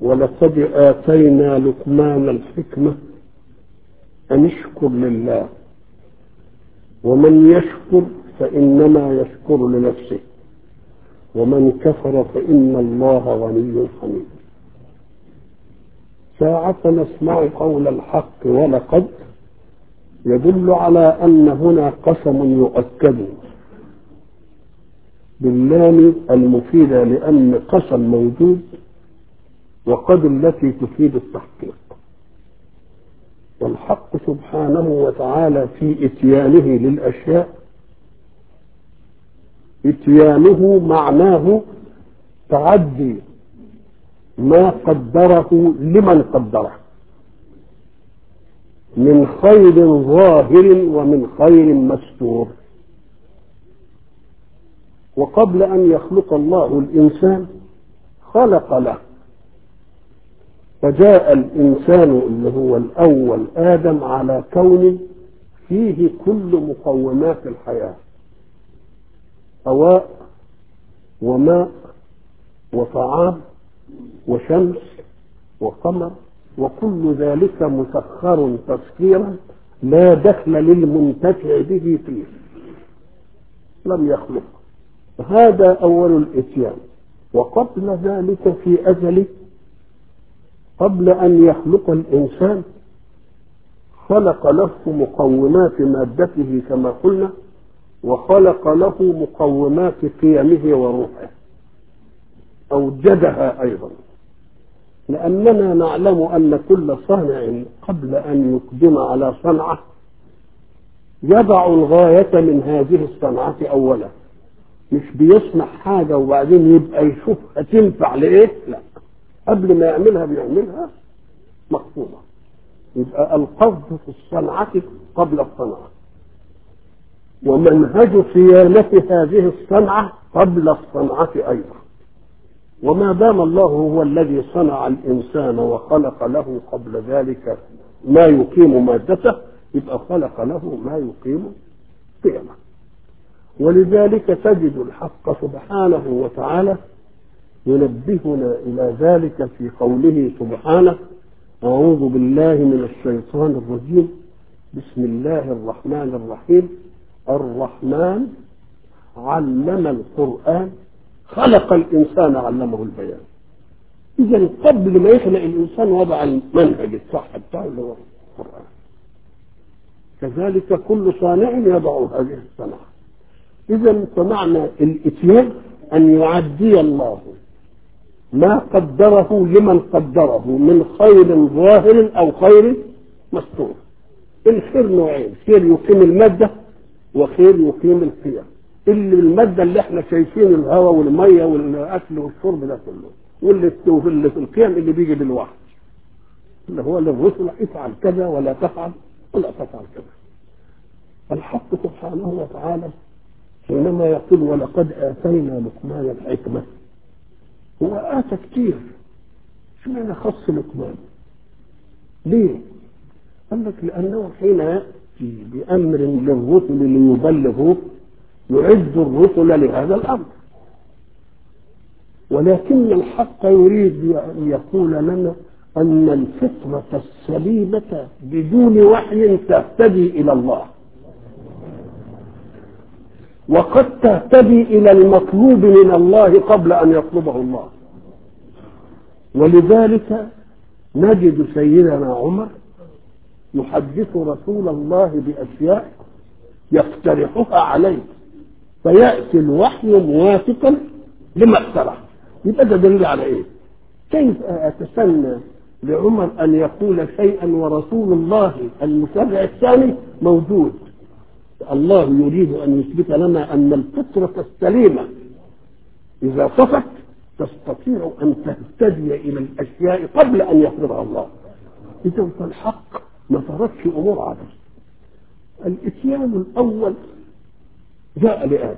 ولقد آتينا لقمان الحكمة أن اشكر لله ومن يشكر فإنما يشكر لنفسه ومن كفر فإن الله غني حميد ساعة نسمع قول الحق ولقد يدل على أن هنا قسم يؤكد باللام المفيدة لأن قسم موجود وقد التي تفيد التحقيق والحق سبحانه وتعالى في اتيانه للاشياء اتيانه معناه تعدي ما قدره لمن قدره من خير ظاهر ومن خير مستور وقبل ان يخلق الله الانسان خلق له فجاء الإنسان اللي هو الأول آدم على كون فيه كل مقومات الحياة هواء وماء وطعام وشمس وقمر وكل ذلك مسخر تسخيرا لا دخل للمنتفع به فيه لم يخلق هذا أول الإتيان وقبل ذلك في أجله قبل أن يخلق الإنسان خلق له مقومات مادته كما قلنا وخلق له مقومات قيمه وروحه أوجدها أيضا لأننا نعلم أن كل صانع قبل أن يقدم على صنعة يضع الغاية من هذه الصنعة أولا مش بيصنع حاجة وبعدين يبقى يشوف هتنفع لإيه لا قبل ما يعملها بيعملها مقصودة يبقى القصد في الصنعة قبل الصنعة ومنهج صيانة هذه الصنعة قبل الصنعة أيضا وما دام الله هو الذي صنع الإنسان وخلق له قبل ذلك ما يقيم مادته يبقى خلق له ما يقيم قيمه ولذلك تجد الحق سبحانه وتعالى ينبهنا إلى ذلك في قوله سبحانه أعوذ بالله من الشيطان الرجيم بسم الله الرحمن الرحيم الرحمن علم القرآن خلق الإنسان علمه البيان إذا قبل ما يخلق الإنسان وضع المنهج الصح بتاعه اللي هو القرآن كذلك كل صانع يضع هذه الصنعة إذا فمعنى الإتيان أن يعدي الله ما قدره لمن قدره من خير ظاهر او خير مستور الخير نوعين خير يقيم الماده وخير يقيم القيم اللي الماده اللي احنا شايفين الهواء والميه والاكل والشرب ده كله واللي في القيم اللي بيجي بالوحي اللي هو للرسل افعل كذا ولا تفعل ولا تفعل كذا الحق سبحانه وتعالى حينما يقول ولقد اتينا لقمان الحكمه هو آتى كتير اشمعنى خص لقمان ليه قال لك لأنه حين يأتي بأمر للرسل ليبلغوه يعد الرسل لهذا الأمر ولكن الحق يريد أن يقول لنا أن الفطرة السليمة بدون وحي تهتدي إلى الله وقد تهتدي الى المطلوب من الله قبل ان يطلبه الله ولذلك نجد سيدنا عمر يحدث رسول الله باشياء يقترحها عليه فياتي الوحي موافقا لما اقترح يبقى ده دليل على ايه؟ كيف اتسنى لعمر ان يقول شيئا ورسول الله المشرع الثاني موجود الله يريد أن يثبت لنا أن الفطرة السليمة إذا صفت تستطيع أن تهتدي إلى الأشياء قبل أن يفرضها الله إذا فالحق ما تركش أمور عبث الإتيان الأول جاء لآدم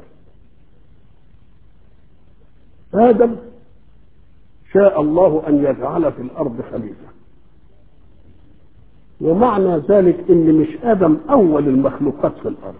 آدم شاء الله أن يجعل في الأرض خليفة ومعنى ذلك ان مش ادم اول المخلوقات في الارض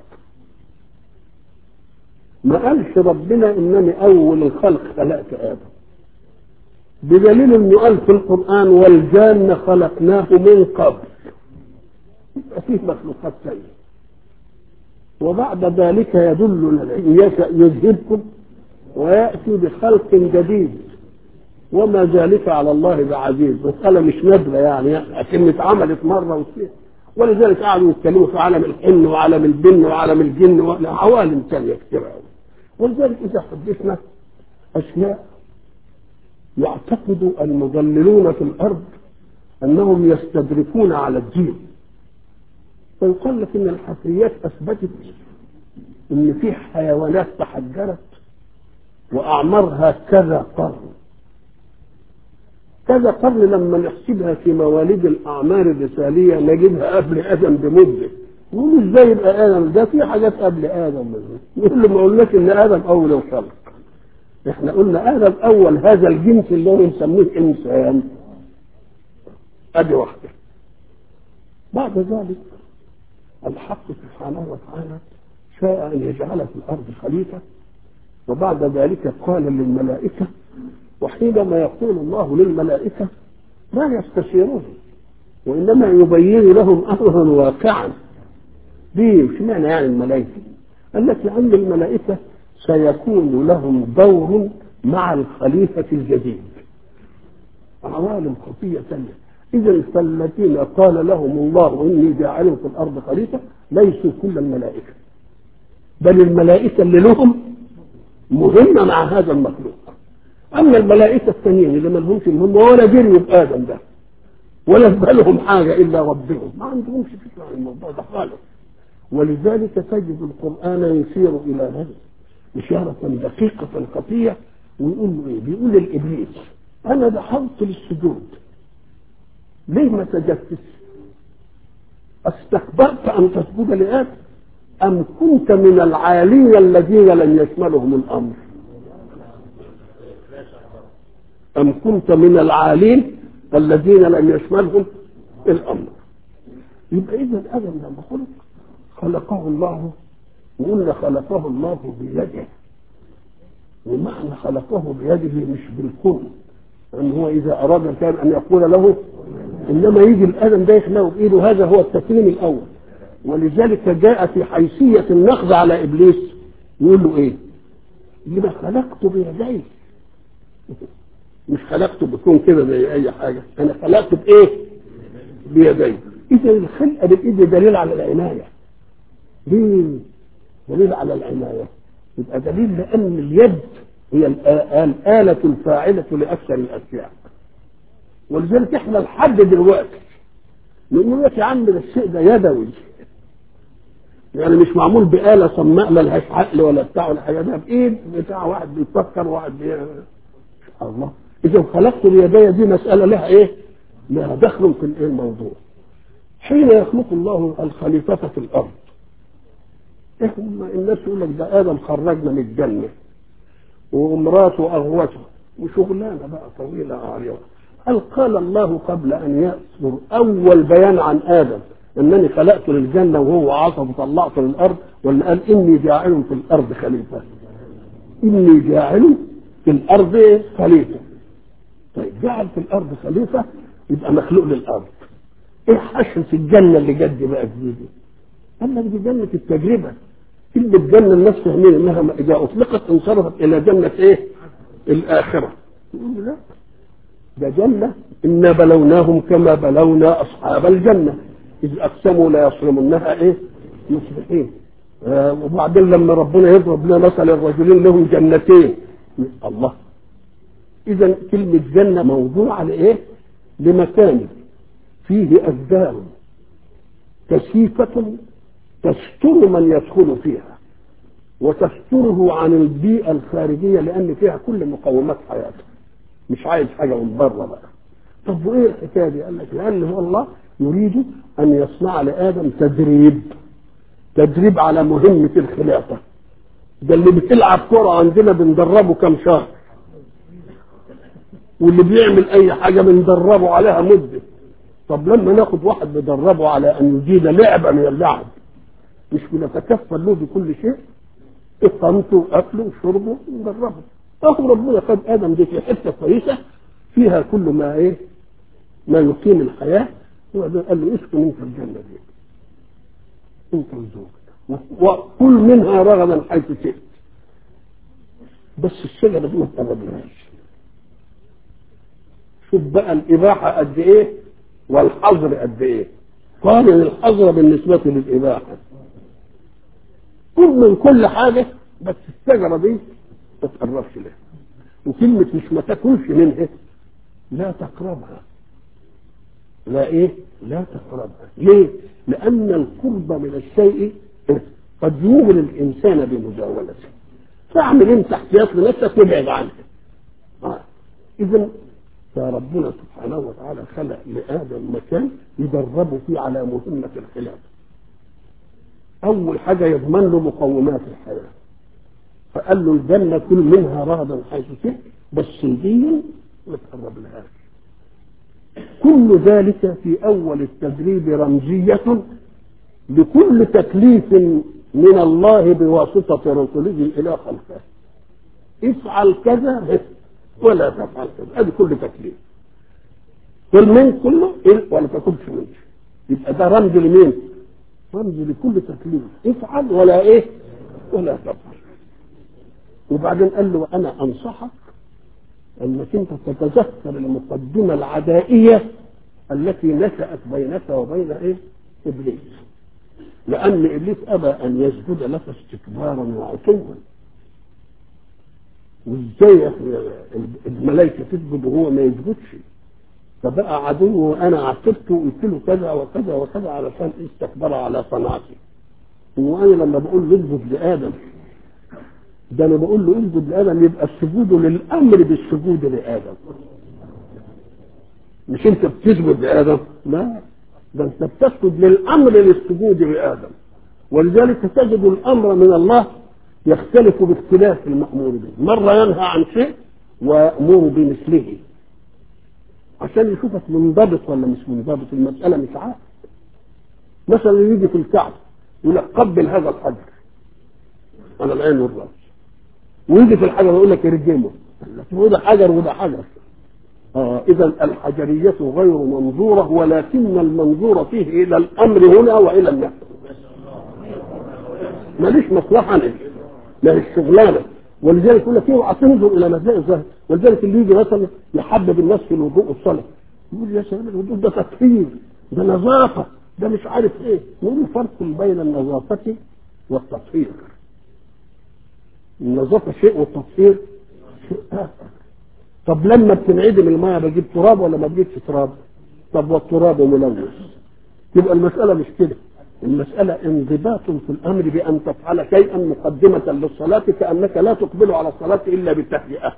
ما قالش ربنا انني اول الخلق خلقت ادم بدليل انه قال في القران والجان خلقناه من قبل يبقى فيه مخلوقات ثانيه وبعد ذلك يدل ان يشاء يذهبكم وياتي بخلق جديد وما ذلك على الله بعزيز مسألة مش نادرة يعني لكن اتعملت مرة واثنين ولذلك قعدوا يتكلموا في عالم الحن وعالم الجن وعالم الجن وعوالم ثانية كثيرة قوي ولذلك إذا حدثنا أشياء يعتقد المضللون في الأرض أنهم يستدركون على الدين فيقال لك إن الحفريات أثبتت إن في حيوانات تحجرت وأعمارها كذا قرن كذا قرن لما نحسبها في مواليد الأعمار الرسالية نجدها قبل آدم بمدة نقول ازاي يبقى آدم ده في حاجات قبل آدم نقول له ما قلناش إن آدم أول الخلق احنا قلنا آدم أول هذا الجنس اللي هو نسميه إنسان أدي واحدة بعد ذلك الحق سبحانه وتعالى شاء أن يجعل في الأرض خليفة وبعد ذلك قال للملائكة وحينما يقول الله للملائكة لا يستشيرون وإنما يبين لهم أمرا واقعا ليه؟ مش معنى يعني الملائكة؟ قال لك لأن الملائكة سيكون لهم دور مع الخليفة الجديد عوالم خفية ثانية إذا فالذين قال لهم الله إني جاعل في الأرض خليفة ليسوا كل الملائكة بل الملائكة اللي لهم مهمة مع هذا المخلوق أما الملائكة الثانيين اللي ما لهمش مهمة ولا جريوا بآدم ده ولا في بالهم حاجة إلا ربهم ما عندهمش فكرة عن الموضوع ده خالص ولذلك تجد القرآن يشير إلى هذا إشارة دقيقة خفية ويقول له إيه؟ بيقول للإبليس أنا دعوت للسجود ليه ما سجدتش؟ استكبرت أن تسجد لآدم أم كنت من العالين الذين لم يشملهم الأمر أم كنت من العالين الذين لم يشملهم الأمر يبقى إذا آدم لما خلق خلقه الله وقلنا خلقه الله بيده ومعنى خلقه بيده مش بالكون أن هو إذا أراد كان أن يقول له إنما يجي الآدم ده يخلقه بإيده هذا هو التكريم الأول ولذلك جاء في حيثية النقد على إبليس يقول له إيه؟ لما خلقت بيدي مش خلقته بكون كده زي أي حاجة أنا خلقته بإيه؟ بيدي إذا الخلقة بالإيد دليل على العناية ليه؟ دليل على العناية يبقى دليل لأن اليد هي الآلة الفاعلة لأكثر الأشياء ولذلك احنا لحد دلوقتي نقول لك يا عم ده الشيء ده يدوي يعني مش معمول بآلة صماء ملهاش عقل ولا بتاع ولا حاجة ده بإيد بتاع واحد بيفكر وواحد بي... الله إذا خلقت اليدي دي مسألة لها إيه؟ لها دخل في الموضوع حين يخلق الله الخليفة في الأرض الناس يقول لك ده آدم خرجنا من الجنة ومراته أغوته وشغلانة بقى طويلة عريضة هل قال الله قبل أن يأصدر أول بيان عن آدم أنني خلقته للجنة وهو عصى وطلعته للأرض ولا قال إني جاعل في الأرض خليفة إني جاعل في الأرض خليفة طيب جعل في الأرض خليفة يبقى مخلوق للأرض إيه حشر في الجنة اللي جد بقى جديدة قال لك دي جنة التجربة كلمة جنة الناس فاهمين إنها إذا أطلقت انصرفت إلى جنة إيه؟ الآخرة يقول لا ده جنة إنا بلوناهم كما بلونا أصحاب الجنة إذ أقسموا لا يصرمنها إيه؟ مصبحين آه وبعدين لما ربنا يضرب لنا مثل الرجلين لهم جنتين الله إذا كلمة جنة موضوعة لإيه؟ لمكان فيه أشجار كثيفة تستر من يدخل فيها وتستره عن البيئة الخارجية لأن فيها كل مقومات حياته مش عايز حاجة من بره بقى طب وإيه الحكاية دي؟ قال لك لأن هو الله يريد أن يصنع لآدم تدريب تدريب على مهمة الخلافة ده اللي بتلعب كرة عندنا بندربه كم شهر واللي بيعمل أي حاجة بندربه عليها مدة طب لما ناخد واحد ندربه على أن يجيد لعبة من اللعب مش بنتكفل له بكل شيء إقامته وأكله وشربه ندربه أخو ربنا خد آدم دي في حتة كويسة فيها كل ما ايه ما يقيم الحياه هو قال له اسكن انت الجنه دي انت وزوجك وكل منها رغدا حيث شئت بس الشجره دي ما تقربلهاش شوف بقى الاباحه قد ايه والحظر قد ايه قارن الحظر بالنسبه للاباحه كل من كل حاجه بس الشجره دي ما تقربش لها وكلمه مش ما تاكلش منها لا تقربها لا ايه لا تقربها ليه لان القرب من الشيء قد يغري الانسان بمجاولته فاعمل انت احتياط لنفسك وابعد عنها آه. اذا فربنا سبحانه وتعالى خلق لادم مكان يدربه فيه على مهمه الخلافه اول حاجه يضمن له مقومات الحياه فقال له الجنه كل منها رغدا حيث شئت بس دي ما تقرب لهاش كل ذلك في اول التدريب رمزيه لكل تكليف من الله بواسطه رسله الى خلقه افعل كذا ولا تفعل كذا هذه كل تكليف كل من كله ولا تاكلش منه يبقى ده رمز لمين؟ رمز لكل تكليف افعل ولا ايه؟ ولا تفعل وبعدين قال له انا انصحك انك انت تتذكر المقدمه العدائيه التي نشات بينك وبين ايه؟ ابليس لان ابليس ابى ان يسجد لك استكبارا وعتوا وازاي الملائكه تسجد وهو ما يسجدش فبقى عدو وانا عاتبته وقلت له كذا وكذا وكذا علشان استكبر على صنعتي وانا لما بقول له اسجد لادم ده انا بقول له اسجد لادم يبقى السجود للامر بالسجود لادم مش انت بتسجد لادم لا ده انت بتسجد للامر للسجود لادم ولذلك تجد الامر من الله يختلف باختلاف المامور به مره ينهى عن شيء ويامر بمثله عشان يشوفك منضبط ولا مش منضبط المساله مش عارف مثلا يجي في الكعبه يقول لك قبل هذا الحجر على العين والراس ويجي في الحجر يقول لك ارجمه وده حجر وده حجر آه اذا الحجريه غير منظوره ولكن المنظور فيه الى الامر هنا والى النهي ماليش مصلحه انا لا الشغلانه ولذلك يقول لك اوعى تنظر الى مزايا الظاهر ولذلك اللي يجي مثلا يحبب الناس في الوضوء والصلاه يقول يا سلام الوضوء ده تطهير ده نظافه ده مش عارف ايه نقول فرق بين النظافه والتطهير النظافه شيء والتطهير شيء اخر طب لما بتنعدم الميه بجيب تراب ولا ما بجيبش تراب طب والتراب ملوث يبقى المساله مش كده المسألة انضباط في الأمر بأن تفعل شيئا مقدمة للصلاة كأنك لا تقبل على الصلاة إلا بالتهيئة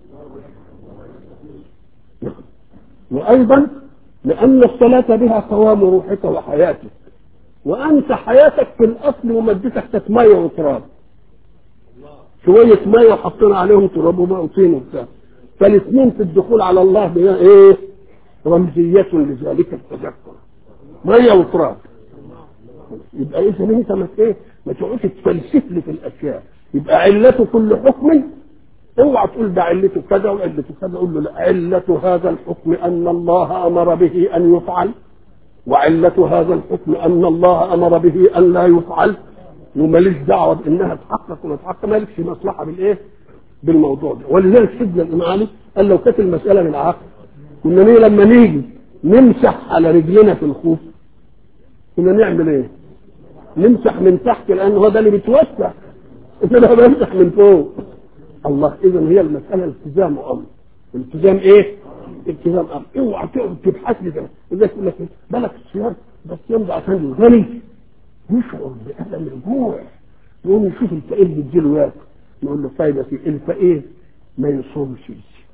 وأيضا لأن الصلاة بها قوام روحك وحياتك وأنت حياتك في الأصل ومادتك كانت مية وتراب شوية مية وحطينا عليهم تراب وماء وطين وبتاع فالاثنين في الدخول على الله بها إيه؟ رمزية لذلك التذكر مية وتراب يبقى اذا انت ما ايه ما تقعدش تفلسف لي في الاشياء يبقى علته كل حكم اوعى تقول ده علته كذا وعلته كذا قول له لا علة هذا الحكم ان الله امر به ان يفعل وعلة هذا الحكم ان الله امر به ان لا يفعل وماليش دعوه بانها تحقق ولا تحقق مالكش مصلحه بالايه؟ بالموضوع ده ولذلك سيدنا الامام علي قال لو كانت المساله بالعقل كنا نيجي لما نيجي نمسح على رجلنا في الخوف كنا نعمل ايه؟ نمسح من تحت لان هو ده اللي بيتوسع انما بمسح من فوق الله اذا هي المساله التزام امر التزام ايه؟ التزام امر اوعى تقعد تبحث لي ده اذا يقول لك بالك الصيام ده الصيام ده عشان الغني يشعر بألم الجوع يقوم يشوف الفقير بيديله ياكل نقول له طيب يا سيدي الفقير ما يصومش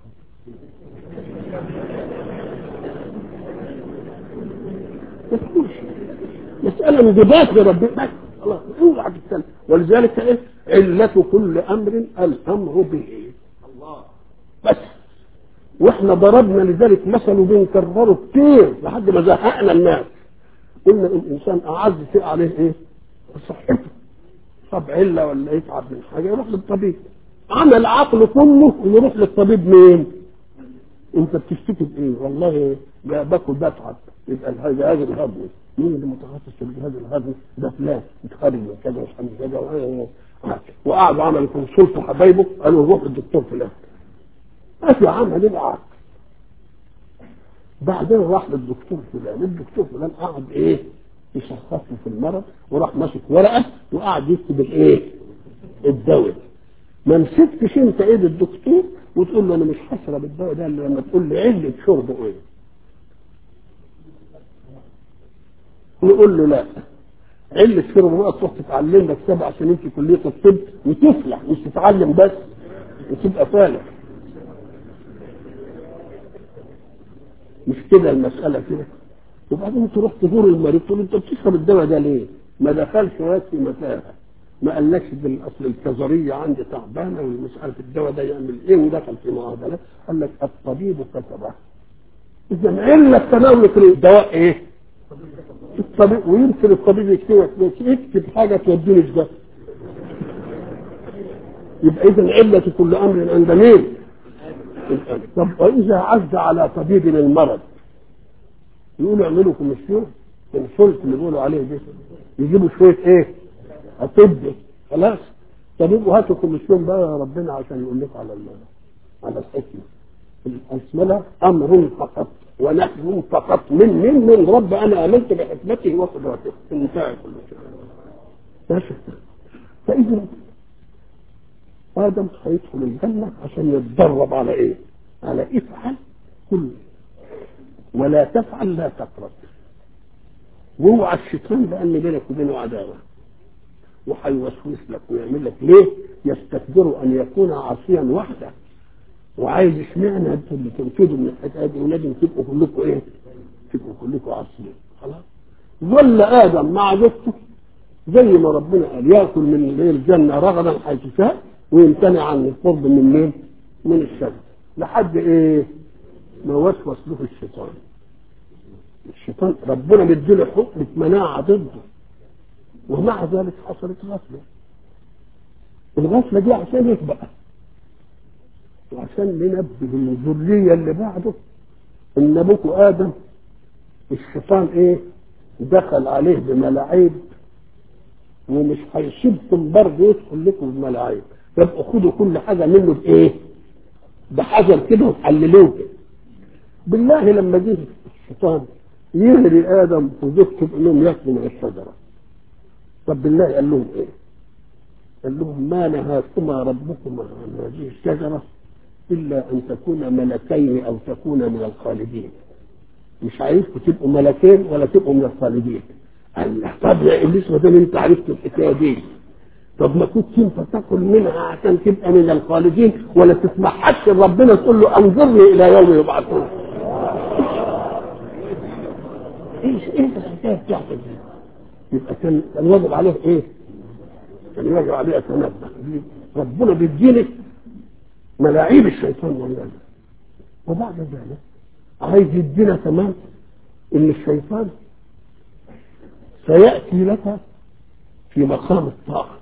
ما يصومش مسألة انضباط لربنا بس خلاص اوعى تتكلم ولذلك ايه علة كل امر الامر به بس واحنا ضربنا لذلك مثل بنكرره كتير لحد ما زهقنا الناس قلنا الانسان اعز شيء عليه ايه؟ صحته طب عله ولا يتعب من حاجه يروح للطبيب عمل عقله كله يروح للطبيب مين؟ انت بتشتكي بايه؟ والله باكل بتعب يبقى الجهاز الهضمي مين اللي متخصص في الجهاز الهضمي؟ ده فلان متخرج من كذا ومش كذا وقعدوا عملوا كونسلت حبايبه قالوا روح للدكتور فلان ما في عمل يبقى بعدين راح للدكتور فلان الدكتور فلان قعد ايه يشخص له في المرض وراح ماسك ورقه وقعد يكتب الايه الدواء ما مسكتش انت ايد الدكتور وتقول له انا مش هشرب الدواء ده الا لما تقول لي عله شربه ايه نقول له لا علة شربه بقى تروح تتعلم لك سبع سنين في كلية الطب وتفلح مش تتعلم بس وتبقى فالح مش كده المسألة كده وبعدين تروح تزور المريض تقول انت بتشرب الدواء ده ليه؟ ما دخلش وقت في متاهة ما قالكش بالاصل الكظرية عندي تعبانة ومش عارف الدواء ده يعمل ايه ودخل في معادلة قال لك الطبيب كتبه اذا علة تناولك الدواء ايه؟ الطبيب ويمكن الطبيب يكتب يكتب حاجة توديني في ده يبقى اذا علة كل امر عند مين؟ طب واذا عز على طبيب المرض يقولوا اعملوا كوميسيون الفلك اللي بيقولوا عليه ده يجيبوا شويه ايه؟ اطباء خلاص طب يبقوا هاتوا كوميسيون بقى يا ربنا عشان يقول لكم على على الحكمه الاسمله امر فقط ونحن فقط من من من رب انا امنت بحكمته وقدرته انتهى كل شيء ماشي فاذا ادم هيدخل الجنه عشان يتدرب على ايه؟ على افعل كل ولا تفعل لا تقرب واوعى الشيطان لان بينك وبينه عداوه وهيوسوس لك ويعمل لك ليه؟ يستكبر ان يكون عاصيا وحده وعايز اشمعنى انتوا اللي تنفذوا من الحكايه دي ولازم تبقوا كلكم ايه؟ تبقوا كلكم عاصيين خلاص ظل ادم مع زوجته زي ما ربنا قال ياكل من الجنه رغدا حيث شاء ويمتنع عن القرب من مين؟ من الشر لحد ايه؟ ما وسوس له الشيطان الشيطان ربنا مديله حكم مناعه ضده ومع ذلك حصلت غفله الغفله دي عشان ايه بقى؟ وعشان ننبه الذريه اللي بعده ان ابوكم ادم الشيطان ايه؟ دخل عليه بملاعيب ومش هيسيبكم برضه يدخل لكم بملاعيب يبقوا خدوا كل حاجه منه بايه؟ بحذر كده وحللوه كده بالله لما جه الشيطان يهري ادم وزوجته بانهم ياكلوا من الشجره طب بالله قال لهم ايه؟ قال لهم ما نهاكما ربكما عن هذه الشجره الا ان تكونا ملكين او تكونا من الخالدين مش عايزكم تبقوا ملكين ولا تبقوا من الخالدين قال له طب يا ابليس ما دام انت عرفت الحكايه دي طب ما كنتش انت تاكل منها عشان تبقى من الخالدين ولا تسمحش ربنا تقول له انظرني الى يوم يبعثون ايش ايه الحكايه بتاعتك دي؟ يبقى كان كان واجب عليه ايه؟ كان واجب عليه اتنبه ربنا بيديني ملاعيب الشيطان والله وبعد ذلك عايز يدينا كمان ان الشيطان سياتي لك في مقام الطاعه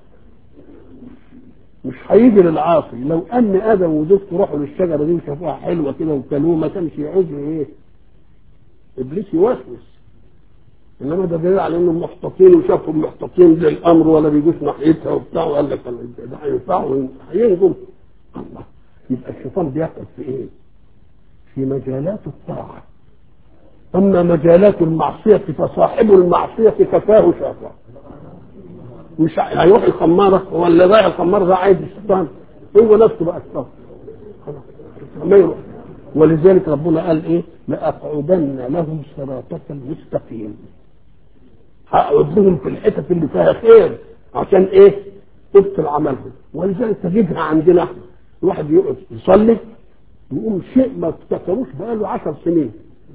مش هيجي للعاصي لو ان ادم وزوجته راحوا للشجره دي وشافوها حلوه كده وكلوه ما كانش يعوز ايه؟ ابليس يوسوس انما ده دليل على انهم محتاطين وشافهم محتاطين للامر ولا بيجوش ناحيتها وبتاع وقال لك ده هينفعوا هينجم الله يبقى الشيطان بيقف في ايه؟ في مجالات الطاعه اما مجالات المعصيه فصاحب المعصيه كفاه شافع مش هيروح الخمارة هو اللي رايح الخمارة ده عايز الشيطان هو نفسه بقى الشيطان ما يروح ولذلك ربنا قال ايه لأقعدن لهم صراطك المستقيم هقعد لهم في الحتت اللي فيها خير عشان ايه تبطل عملهم ولذلك تجدها عندنا احنا الواحد يقعد يصلي يقوم شيء ما افتكروش بقاله عشر سنين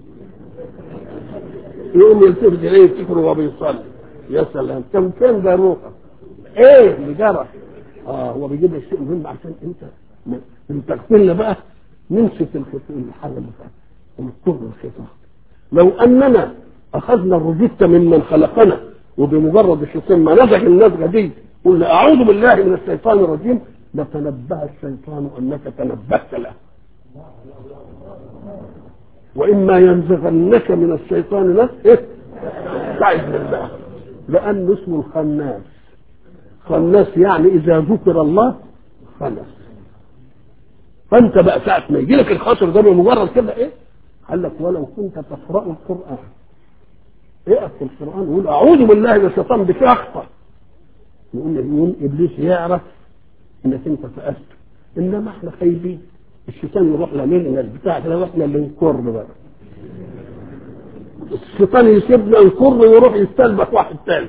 يقوم يلتفت اليه يفتكر وهو بيصلي يا سلام كم كان ده روحه ايه اللي جرى اه هو بيجيب لك شيء مهم عشان انت انت تغفلنا بقى نمسك الحاجه اللي فاتت ونكتب الخطاب لو اننا اخذنا الرجيتة ممن خلقنا وبمجرد الشيطان ما نزغ النزغه دي قلنا اعوذ بالله من الشيطان الرجيم لتنبه الشيطان انك تنبهت له واما ينزغنك من الشيطان نزغ إيه؟ استعذ بالله لانه اسمه الخناس خناس يعني اذا ذكر الله خنس فانت بقى ساعه ما يجي لك الخاطر ده بمجرد كده ايه قال لك ولو كنت تقرا القران اقف في القران وقول اعوذ بالله من الشيطان بشخطه يقول يقول ابليس يعرف انك انت فأست انما احنا خايبين الشيطان يروح لنا البتاع كده واحنا اللي نكر بقى الشيطان يسيبنا نكر ويروح يستلبك واحد تاني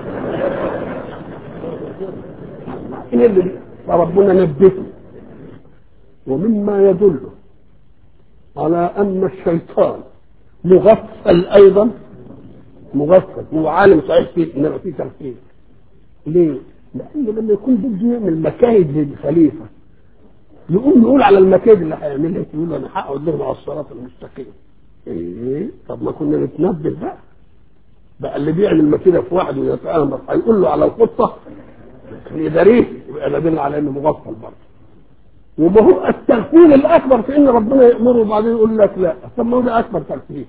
ايه اللي فربنا نبهه ومما يدل على ان الشيطان مغفل ايضا مغفل هو عالم صحيح فيه انما فيه تغفيل ليه؟ لأنه لما يكون بده يعمل مكايد للخليفة يقوم يقول على المكايد اللي هيعملها يقول أنا هقعد لهم على الصراط المستقيم. إيه؟ طب ما كنا نتنبه بقى. بقى اللي بيعمل مكيدة في واحد ويتآمر هيقول له على الخطة يداريه يبقى ده دل على إنه مغفل برضه. وما هو التغفيل الأكبر في إن ربنا يأمره وبعدين يقول لك لا، طب ما هو ده أكبر تغفيل.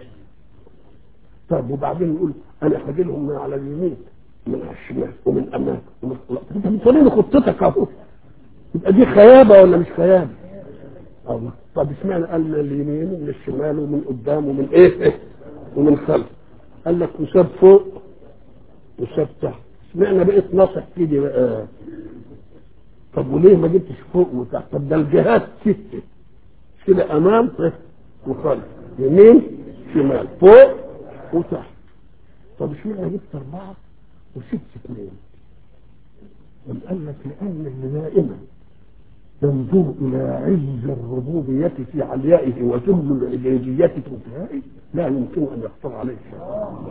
طب وبعدين يقول أنا هاجي لهم من على اليمين من على الشمال ومن امام ومن انت بتوريني خطتك اهو يبقى دي خيابه ولا مش خيابه؟ الله طب اشمعنى قال من اليمين ومن الشمال ومن قدام ومن ايه, إيه؟ ومن خلف قال لك وساب فوق وساب تحت اشمعنى بقيت ناصح كده بقى طب وليه ما جبتش فوق وتحت طب ده الجهات سته كده امام وخلف يمين شمال فوق وتحت طب اشمعنى جبت اربعه وسبت اثنين بل قال لك لان اللي دائما ينظر الى عز الربوبيه في عليائه وذل العباديه في انتهائه لا يمكن ان يخطر عليه شيء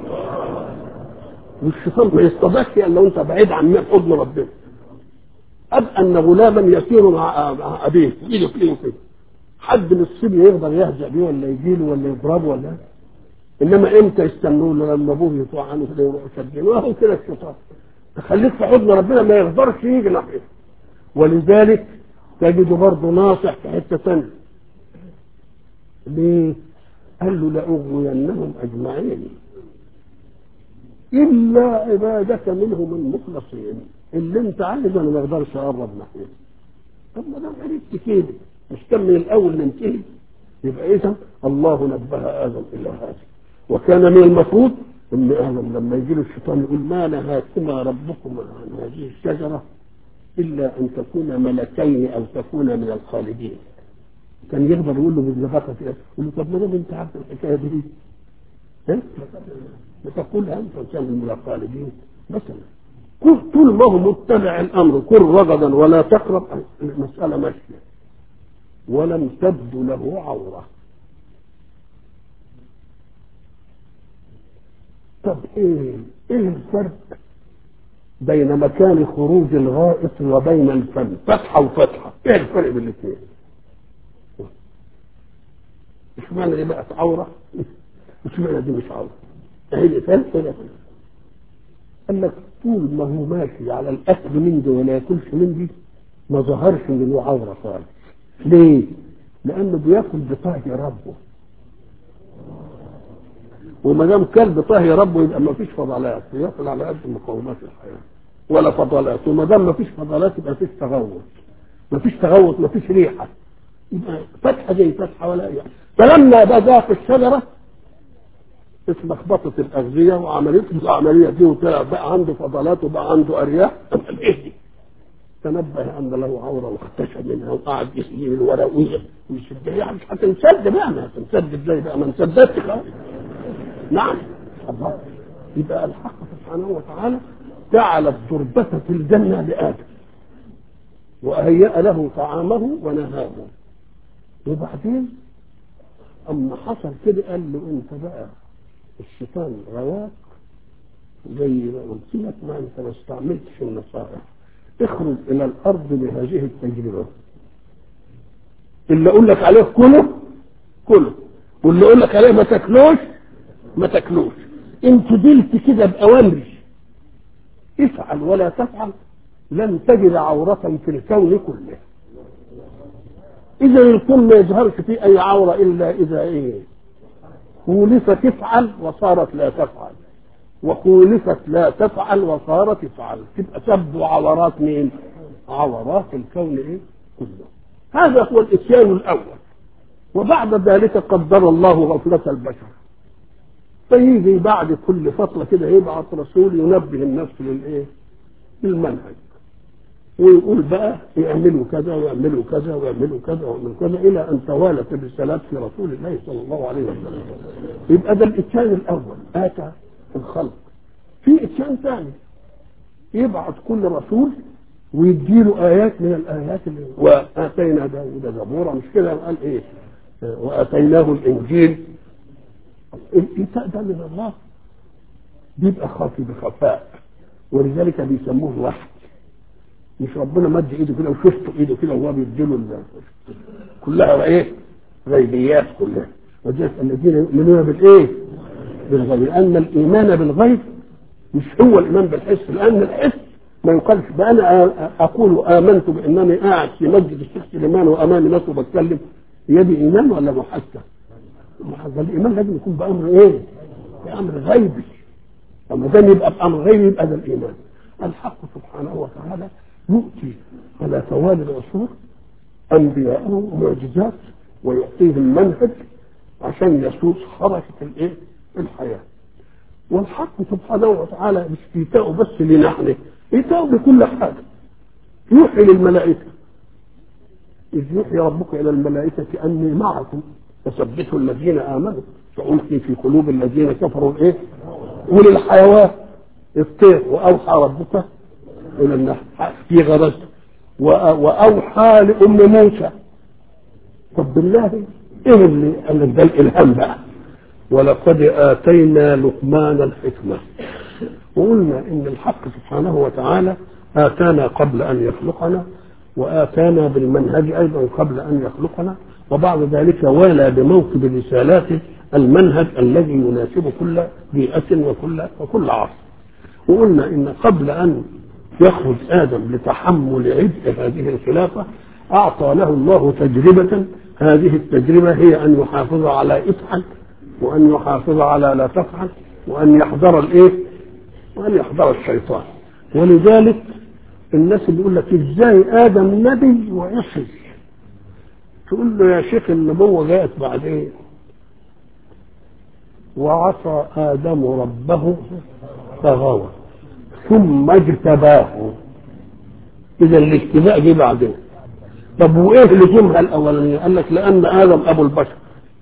والشيطان ما يستضيعش الا وانت بعيد عن حضن ربنا اب ان غلاما يسير مع مع ابيه في ايده في ايده كده حد من الصبي يقدر يهزأ بيه ولا يجيله ولا يضربه ولا انما امتى يستنوا له لما ابوه يطوع عنه كده يروحوا شادين وهو كده الشيطان تخليك في حضن ربنا ما يقدرش يجي ناحيته ولذلك تجده برضه ناصح في حته ثانيه ليه؟ قال له لأغوينهم أجمعين إلا عبادك منهم المخلصين اللي أنت عايز أنا ما أقدرش أقرب ناحيته طب ما دام عرفت كده مش كان من الأول ننتهي يبقى إذا الله نبه آدم إلى هذا وكان من المفروض ان ادم لما يجي له الشيطان يقول ما نهاكما ربكما عن هذه الشجره الا ان تكونا ملكين او تكونا من الخالدين كان يقدر يقول له بالزباقه كده يقول له طب ما دام انت عارف الحكايه دي ها ما تقولها انت كان من الخالدين مثلا طول ما هو متبع الامر كن رغدا ولا تقرب المساله ماشيه ولم تبدو له عوره طب ايه ايه الفرق بين مكان خروج الغائط وبين الفم فتحه وفتحه ايه الفرق بين الاثنين مش معنى دي بقت عوره مش معنى دي مش عوره هي اللي فهم هي قال لك طول ما هو ماشي على الاكل من دي ولا ياكلش من دي ما ظهرش ان له عوره خالص ليه؟ لانه بياكل بطهي ربه وما دام كلب طهي ربه يبقى ما فيش فضلات ياكل على قد مقومات الحياه ولا فضلات وما دام ما فيش فضلات يبقى فيش تغوط ما فيش تغوط ما فيش ريحه يبقى فتحه زي فتحه ولا يعني فلما بدا في الشجره اتلخبطت الاغذيه وعمليه العمليه دي وطلع بقى عنده فضلات وبقى عنده ارياح ايه دي؟ تنبه ان له عوره واختشى منها وقعد يسجل الورق ويشدها يعني مش هتنسد بقى ما هتنسد ازاي بقى ما انسدتش خلاص نعم الله يبقى الحق سبحانه وتعالى جعل التربة في الجنة لآدم وهيأ له طعامه ونهاه وبعدين أما حصل كده قال له أنت بقى الشيطان رواك زي ما قلت لك ما أنت ما استعملتش النصائح اخرج إلى الأرض بهذه التجربة اللي أقول لك عليه كله كله واللي أقول لك عليه ما تاكلوش ما تاكلوش انت دلت كده باوامري افعل ولا تفعل لن تجد عورة في الكون كله اذا الكون ما يظهرش فيه اي عوره الا اذا ايه خولف تفعل وصارت لا تفعل وخولفت لا تفعل وصارت تفعل تبقى تبدو عورات مين عورات الكون ايه كله هذا هو الاتيان الاول وبعد ذلك قدر الله غفلة البشر فيجي بعد كل فترة كده يبعث رسول ينبه الناس للايه للمنهج ويقول بقى يعملوا كذا ويعملوا كذا ويعملوا كذا ويعملوا كذا الى ان توالت الرسالات في رسول الله صلى الله عليه وسلم يبقى ده الاتيان الاول اتى الخلق في اتيان ثاني يبعث كل رسول ويديله ايات من الايات اللي واتينا داود زبورا مش كده قال ايه واتيناه الانجيل الايتاء ده من الله بيبقى خافي بخفاء ولذلك بيسموه وحي مش ربنا مد ايده كده وشفته ايده كده وهو بيديله كلها ايه غيبيات كلها وجاءت الذين يؤمنون بالايه بالغيب لان الايمان بالغيب مش هو الايمان بالحس لان الحس ما يقالش بقى انا اقول امنت بانني قاعد في مسجد الشيخ سليمان وامامي ناس وبتكلم يدي ايمان ولا محسن؟ ده الايمان لازم يكون بامر ايه؟ بامر غيبي لما دام يبقى بامر غيبي يبقى ده الايمان الحق سبحانه وتعالى يؤتي على توالي العصور انبياءه ومعجزات ويعطيهم منهج عشان يسوس حركه الايه؟ الحياه. والحق سبحانه وتعالى مش ايتاؤه بس لنا احنا ايتاؤه بكل حاجه. يوحي للملائكه إذ يوحي ربك إلى الملائكة أني معكم فثبتوا الذين آمنوا سألقي في قلوب الذين كفروا الإيه؟ وللحيوان الطير وأوحى ربك إلى النحل في غرز وأوحى لأم موسى طب بالله إيه اللي قال لك ده الإلهام بقى ولقد آتينا لقمان الحكمة وقلنا إن الحق سبحانه وتعالى آتانا قبل أن يخلقنا وآتانا بالمنهج أيضا قبل أن يخلقنا وبعد ذلك والى بموكب رسالاته المنهج الذي يناسب كل بيئة وكل وكل عصر وقلنا إن قبل أن يخرج آدم لتحمل عبء هذه الخلافة أعطى له الله تجربة هذه التجربة هي أن يحافظ على افعل وأن يحافظ على لا تفعل وأن يحذر الإيه؟ وأن يحذر الشيطان ولذلك الناس اللي يقول لك ازاي ادم نبي وعصي تقول له يا شيخ النبوه جاءت بعدين وعصى ادم ربه فغوى ثم اجتباه اذا الاجتباء جه بعدين طب وايه اللي جمها الاولانيه قال لك لان ادم ابو البشر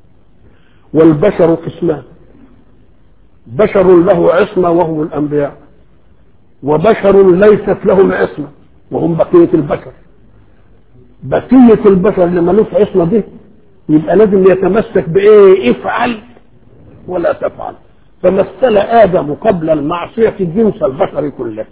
والبشر قسمان بشر له عصمه وهم الانبياء وبشر ليست لهم عصمه وهم بقيه البشر بقيه البشر اللي ملوش عصمه دي يبقى لازم يتمسك بايه افعل ولا تفعل فمثل ادم قبل المعصيه الجنس البشري كله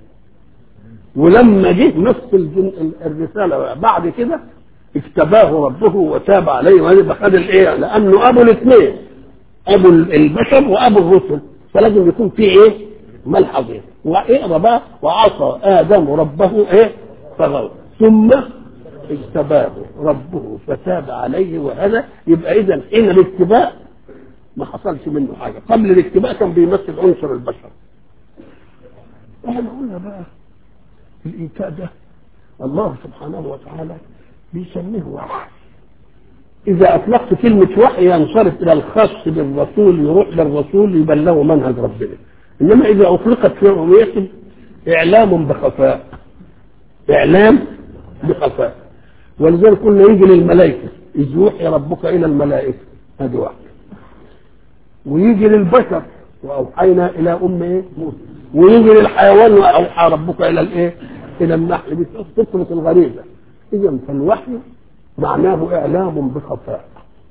ولما جه مثل الرساله بعد كده اجتباه ربه وتاب عليه وهذا خد الايه لانه ابو الاثنين ابو البشر وابو الرسل فلازم يكون في ايه ملحظين واقرا بقى وعصى ادم ربه ايه فغوى ثم اجتباه ربه فتاب عليه وهذا يبقى اذا حين الاجتباء ما حصلش منه حاجه قبل الاجتباء كان بيمثل عنصر البشر احنا قلنا بقى الايتاء ده الله سبحانه وتعالى بيسميه وحي إذا أطلقت كلمة وحي ينصرف إلى الخاص بالرسول يروح للرسول يبلغه منهج ربنا إنما إذا أطلقت في عمومية إعلام بخفاء إعلام بخفاء ولذلك قلنا يجي للملائكة إذ يوحي ربك إلى الملائكة هذه واحدة ويجي للبشر وأوحينا إلى أم إيه موسى ويجي للحيوان وأوحى ربك إلى الإيه إلى النحل بفطرة الغريزة إذا فالوحي معناه إعلام بخفاء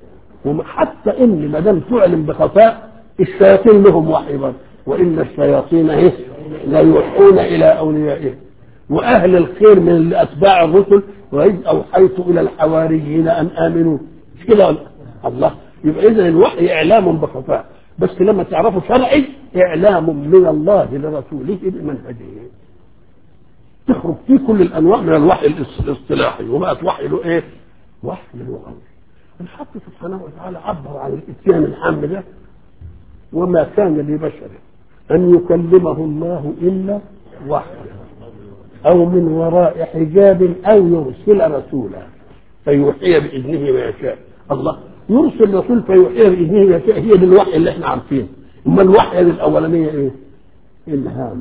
وحتى إن ما دام تعلم بخفاء الشياطين لهم وحي برضه وإن الشياطين إيه لا يوحون إلى أوليائهم وأهل الخير من أتباع الرسل وإذ أوحيت إلى الحواريين أن آمنوا مش كده الله يبقى إذا الوحي إعلام بخفاء بس لما تعرفوا شرعي إعلام من الله لرسوله بمنهجه تخرج فيه كل الأنواع من الوحي الاصطلاحي وبقت وحي له إيه وحي لغوي الحق سبحانه وتعالى عبر عن الاتيان العام ده وما كان لبشر ان يكلمه الله الا وحيا او من وراء حجاب او يرسل رسولا فيوحي باذنه ما يشاء الله يرسل رسول فيوحي باذنه ما يشاء هي بالوحي اللي احنا عارفينه اما الوحي الاولانيه ايه؟ الهاما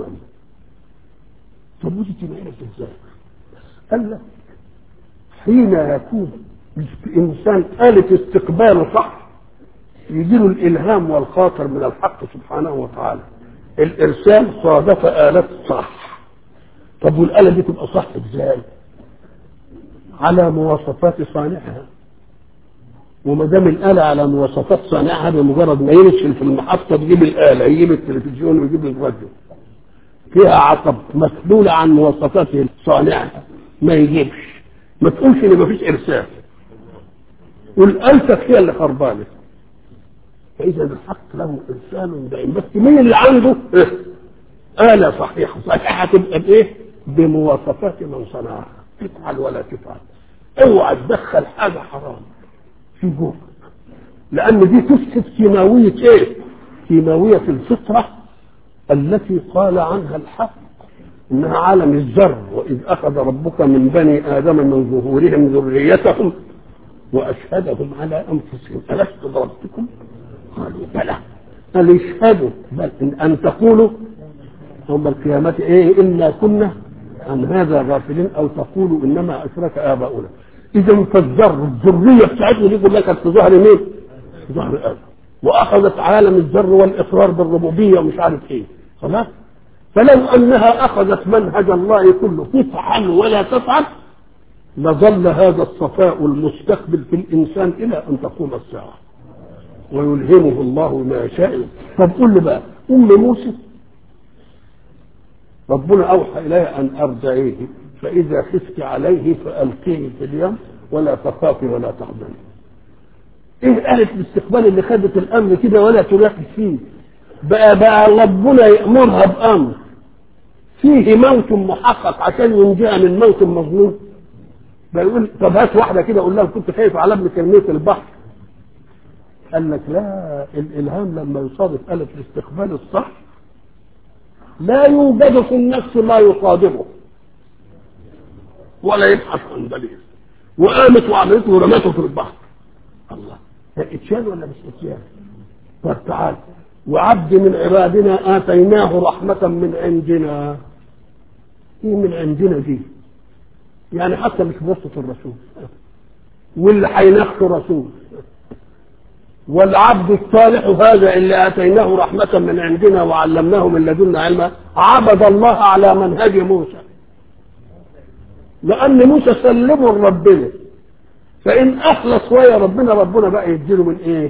طب ودي تبقى ازاي؟ قال لك حين يكون الانسان آلة استقباله صح يجي له الالهام والخاطر من الحق سبحانه وتعالى الارسال صادف آلة صح طب والآلة دي تبقى صح ازاي؟ على مواصفات صانعها وما دام الآلة على مواصفات صانعها بمجرد ما يرسل في المحطة تجيب الآلة يجيب التلفزيون ويجيب الراديو فيها عطب مسلولة عن مواصفات صانعها ما يجيبش ما تقولش ان مفيش ارسال والالتك هي اللي خربانه فاذا الحق له ارسال دائم بس مين اللي عنده إيه؟ آلة صحيحة صحيحة تبقى بايه بمواصفات من صنعها تفعل ولا تفعل اوعى تدخل حاجة حرام في جوفك لان دي تفسد كيماوية ايه كيماوية الفطرة التي قال عنها الحق انها عالم الذر واذ اخذ ربك من بني ادم من ظهورهم ذريتهم واشهدهم على انفسهم الست بربكم قالوا بلى قال اشهدوا بل إن, ان تقولوا يوم القيامة ايه انا كنا عن هذا غافلين او تقولوا انما اشرك اباؤنا اذا فالذر الذريه بتاعتنا دي كلها كانت في ظهر مين؟ في ظهر ادم واخذت عالم الذر والاقرار بالربوبيه ومش عارف ايه خلاص فلو انها اخذت منهج الله كله تفعل ولا تفعل لظل هذا الصفاء المستقبل في الانسان الى ان تقوم الساعه ويلهمه الله ما يشاء طب قول لي بقى ام موسى ربنا اوحى اليها ان ارجعيه فاذا خفت عليه فالقيه في اليم ولا تخافي ولا تحزني ايه قالت الاستقبال اللي خدت الامر كده ولا تناقش فيه بقى بقى ربنا يامرها بامر فيه موت محقق عشان ينجيها من موت مظلوم بيقول طب هات واحده كده قول لها كنت خايف على ابن كلمه البحر قال لك لا الالهام لما يصادف آلة الاستقبال الصح لا يوجد في النفس ما يصادفه ولا يبحث عن دليل وقامت وعملته ورمته في البحر الله اتشال ولا مش اتشال طب تعال وعبد من عبادنا اتيناه رحمه من عندنا ايه من عندنا دي يعني حتى مش بواسطه الرسول واللي هيناقشه رسول والعبد الصالح هذا اللي اتيناه رحمه من عندنا وعلمناه من لدنا علما عبد الله على منهج موسى لان موسى سلمه لربنا فان اخلص ويا ربنا ربنا بقى يديله من ايه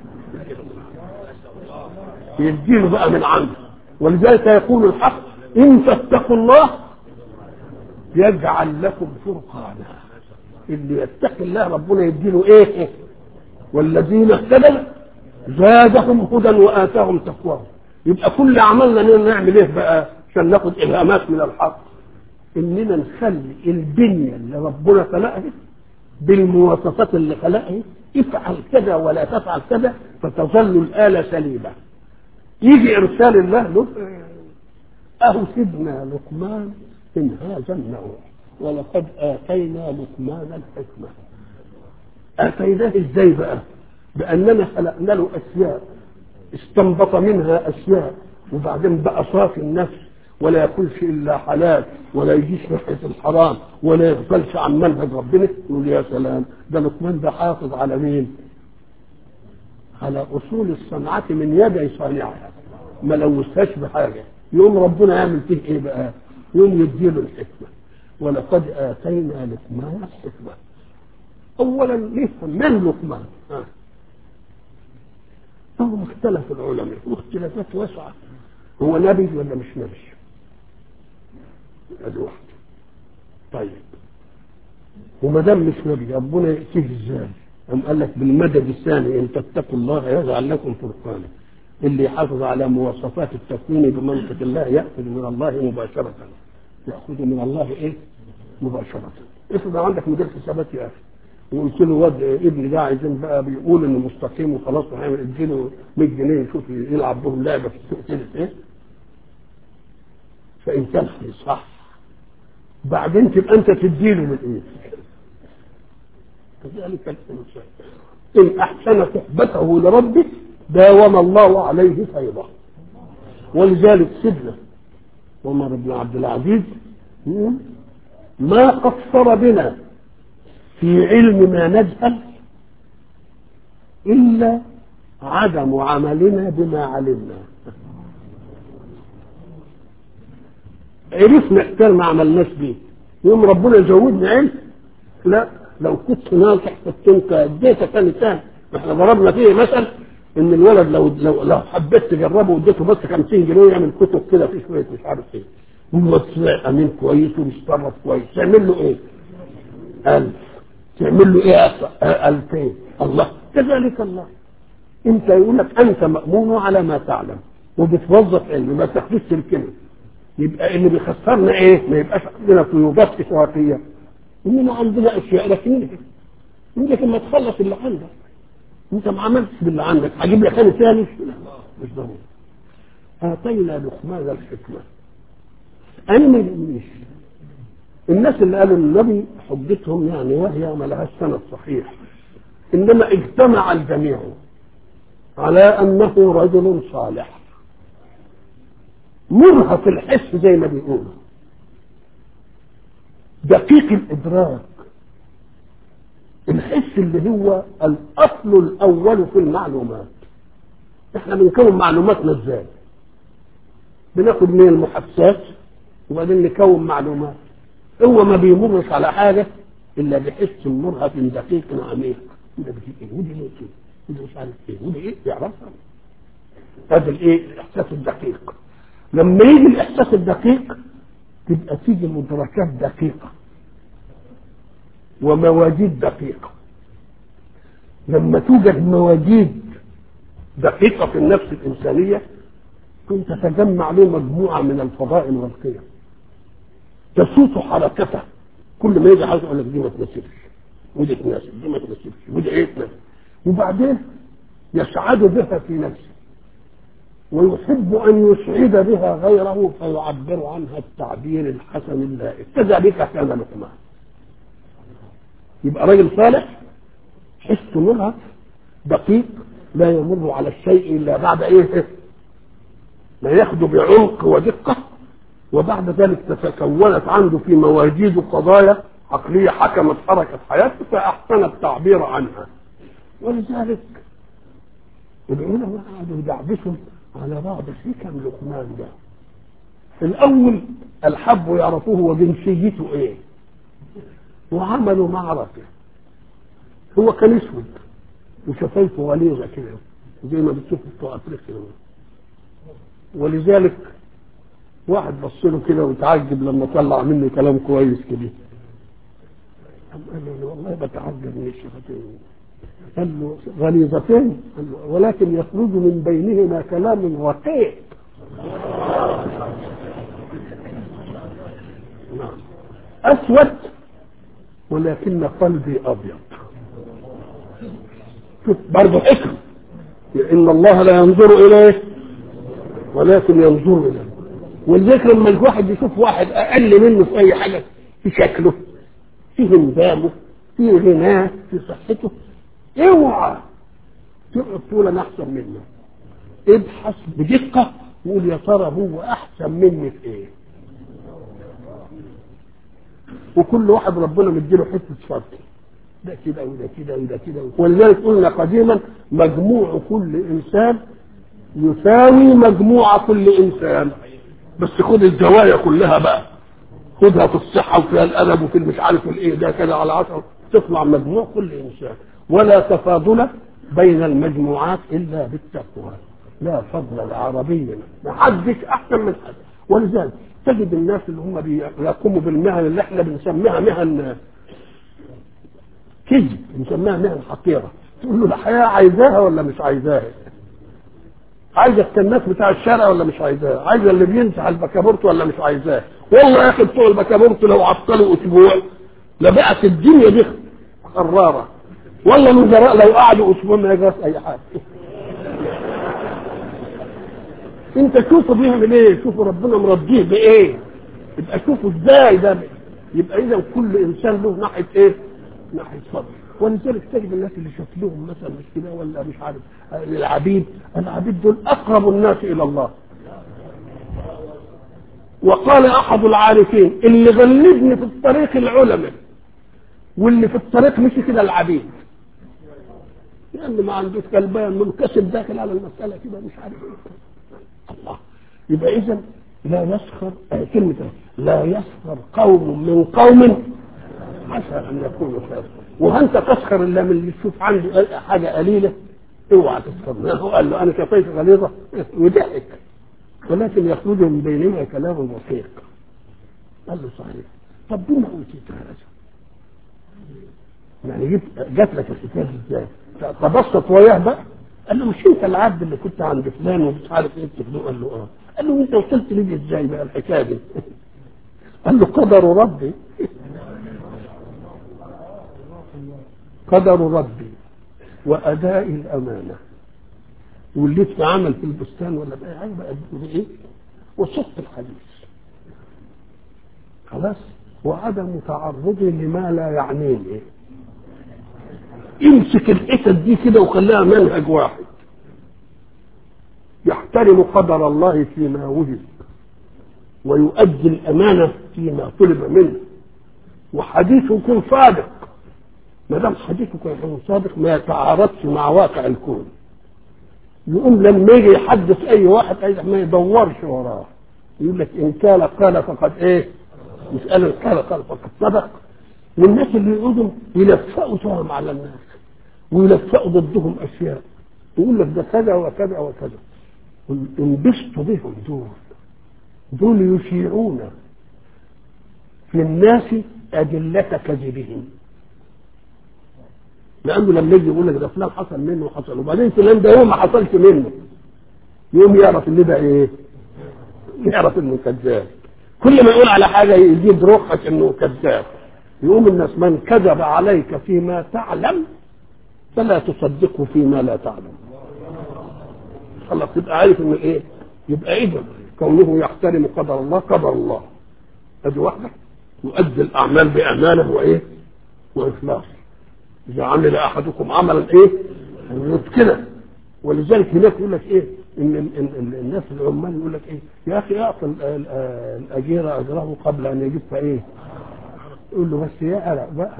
يديله بقى من عنده ولذلك يقول الحق ان تتقوا الله يجعل لكم فرقانا اللي يتقي الله ربنا يديله ايه والذين اهتدوا زادهم هدى واتاهم تقواهم يبقى كل عملنا نعمل ايه بقى عشان ناخد الهامات من الحق اننا نخلي البنيه اللي ربنا خلقها بالمواصفات اللي خلقها افعل كذا ولا تفعل كذا فتظل الآلة سليمة يجي إرسال الله له أهو سيدنا لقمان من هذا النوع ولقد آتينا لقمان الحكمة آتيناه إزاي بقى بأننا خلقنا له أشياء استنبط منها أشياء وبعدين بقى صافي النفس ولا ياكلش الا حلال ولا يجيش ناحيه الحرام ولا يغفلش عن منهج ربنا يقول يا سلام ده لقمان ده حافظ على مين؟ على اصول الصنعه من يدي صانعها ما لوثهاش بحاجه يقوم ربنا يعمل فيه ايه بقى؟ يقوم يديله الحكمه ولقد اتينا لقمان الحكمه اولا نفهم من لقمان؟ آه. فهم اختلف العلماء واختلافات واسعه هو نبي ولا مش نبي؟ ادي واحد طيب وما دام مش نبي ربنا ياتيه ازاي؟ قام قال لك بالمدد الثاني ان تتقوا الله يجعل لكم فرقانا اللي يحافظ على مواصفات التكوين بمنطق الله ياخذ من الله مباشره ياخذ من الله ايه؟ مباشره افرض عندك مدير حسابات يا اخي وقلت له واد ابني ده عايزين بقى بيقول انه مستقيم وخلاص وهيعمل اديله 100 جنيه يشوف يلعب بهم لعبه في السوق كده ايه فان كان صح بعدين تبقى انت تديله من ايه كذلك الانسان ان احسن صحبته لربه داوم الله عليه فيضه ولذلك سيدنا عمر بن عبد العزيز ما قصر بنا في علم ما نجهل إلا عدم عملنا بما علمنا عرفنا كان ما عملناش بيه يوم ربنا يزودنا علم لا لو كنت ناصح كنت انت اديتك ثاني ثاني احنا ضربنا فيه مثل ان الولد لو لو لو حبيت تجربه واديته بس 50 جنيه يعمل كتب كده في شويه مش عارف ايه هو طلع امين كويس وبيتصرف كويس تعمل له ايه؟ 1000 تعمل له ايه 2000 الله كذلك الله انت يقول لك انت مامون على ما تعلم وبتوظف علم ما تاخدش الكلمه يبقى اللي بيخسرنا ايه؟ ما يبقاش عندنا طيوبات اشراقيه اننا عندنا اشياء لكن انت لما تخلص اللي عندك انت ما عملتش باللي عندك هجيب لك انا ثاني مش ضروري اتينا لقمان الحكمه انا ما يهمنيش الناس اللي قالوا النبي حجتهم يعني وهي ما لهاش سند صحيح انما اجتمع الجميع على انه رجل صالح مرهف الحس زي ما بيقولوا دقيق الادراك الحس اللي هو الاصل الاول في المعلومات احنا بنكون معلوماتنا ازاي بناخد من المحسات وبعدين نكون معلومات هو ما بيمرش على حاجه الا بحس مرهف دقيق عميق وده بيجي ايه ودي ليه كده وده مش عارف ايه ودي ايه يعرفها هذا الايه الاحساس الدقيق لما يجي الاحساس الدقيق تبقى تيجي مدركات دقيقه ومواجيد دقيقة لما توجد مواجيد دقيقة في النفس الإنسانية كنت تجمع له مجموعة من الفضائل والقيم تسوط حركته كل ما يجي حاجة يقول لك دي ما تناسبش ودي تناسب دي ما تناسبش ودي ايه تناسب وبعدين يسعد بها في نفسه ويحب أن يسعد بها غيره فيعبر عنها التعبير الحسن اللائق كذلك كان لقمان يبقى راجل صالح حس مرهف دقيق لا يمر على الشيء الا بعد ايه ما ياخده بعمق ودقه وبعد ذلك تتكونت عنده في مواجيد قضايا عقليه حكمت حركه حياته فاحسن التعبير عنها ولذلك العلماء قعدوا يدعبسوا على بعض حكم لقمان ده الاول الحب يعرفوه وجنسيته ايه وعملوا معركة هو كان اسود وشفايفه غليظة كده زي ما بتشوف بتوع افريقيا ولذلك واحد بص له كده وتعجب لما طلع منه كلام كويس كده قال له والله بتعجب من الشفتين قال له غليظتين قال له ولكن يخرج من بينهما كلام رقيق اسود ولكن قلبي ابيض شوف برضه حكم ان الله لا ينظر اليه ولكن ينظر اليه ولذلك لما الواحد يشوف واحد اقل منه في اي حاجه في شكله في هندامه في غناه في صحته اوعى تقعد تقول انا احسن منه ابحث بدقه وقول يا ترى هو احسن مني في ايه وكل واحد ربنا مديله حته شرط ده كده وده كده وده كده ولذلك قلنا قديما مجموع كل انسان يساوي مجموع كل انسان بس خد الزوايا كلها بقى خدها في الصحة وفيها الأدب وفي مش عارف الايه ده كده على عشرة تطلع مجموع كل إنسان ولا تفاضل بين المجموعات إلا بالتقوى لا فضل لعربي ما حدش أحسن من حد ولذلك تجد الناس اللي هم بيقوموا بالمهن اللي احنا بنسميها مهن كذب بنسميها مهن حقيره تقول له الحياه عايزاها ولا مش عايزاها عايزه الكناس بتاع الشارع ولا مش عايزاها عايزه اللي بيمسح البكابورت ولا مش عايزاه والله يا اخي بتوع البكابورت لو عطلوا اسبوع لبقت الدنيا دي قراره ولا الوزراء لو قعدوا اسبوع ما يجراش اي حاجه انت شوفوا بيعمل ايه شوفوا ربنا مرضيه بايه يبقى شوفوا ازاي ده يبقى اذا كل انسان له ناحيه ايه ناحيه صبر ولذلك تجد الناس اللي شكلهم مثلا مش كده ولا مش عارف العبيد العبيد دول اقرب الناس الى الله وقال احد العارفين اللي غلبني في الطريق العلماء واللي في الطريق مشي كده العبيد لانه ما عندوش كلبان منكسب داخل على المساله كده مش عارف ايه الله يبقى اذا لا يسخر آه كلمه لا يسخر قوم من قوم عسى ان يكونوا خيرا وانت تسخر الا من اللي تشوف عنده حاجه قليله اوعى تسخر هو قال له انا كفيت غليظه وضحك ولكن يخرج من بينهما كلام رقيق قال له صحيح طب بما اوتيت هذا يعني جبت جات لك الحكايه ازاي تبسط وياه بقى قال له مش انت العبد اللي كنت عند فلان ومش عارف ايه بتفلو قال له اه قال له انت وصلت لي ازاي بقى الحكايه دي قال له قدر ربي قدر ربي واداء الامانه واللي في عمل في البستان ولا بقى حاجه بقى ايه وصدق الحديث خلاص وعدم تعرضي لما لا يعنيني امسك الحتت دي كده وخليها منهج واحد يحترم قدر الله فيما وجد ويؤدي الامانه فيما طلب منه وحديثه يكون صادق ما دام حديثه يكون صادق ما يتعارضش مع واقع الكون يقوم لما يجي يحدث اي واحد اي ما يدورش وراه يقول لك ان كان قال فقد ايه يسأل قال قال فقد صدق والناس اللي يقعدوا يلفقوا تهم على الناس ويلفقوا ضدهم اشياء يقول لك ده كذا وكذا وكذا انبسطوا بهم دول دول يشيعون في الناس أدلة كذبهم لأنه لما يجي يقول لك ده فلان حصل منه وحصل وبعدين فلان ده هو ما حصلش منه يقوم يعرف اللي ده ايه؟ يعرف انه كذاب كل ما يقول على حاجة يزيد روحك انه كذاب يقوم الناس من كذب عليك فيما تعلم فلا تصدقه فيما لا تعلم خلاص تبقى عارف انه ايه يبقى اذا كونه يحترم قدر الله قدر الله ادي واحده يؤدي الاعمال بامانه وايه واخلاص اذا عمل احدكم عملا ايه كده ولذلك هناك يقول لك ايه ان ال ال ال الناس العمال يقول لك ايه يا اخي اعطي الاجير اجره قبل ان يجف ايه يقول له بس يعرق بقى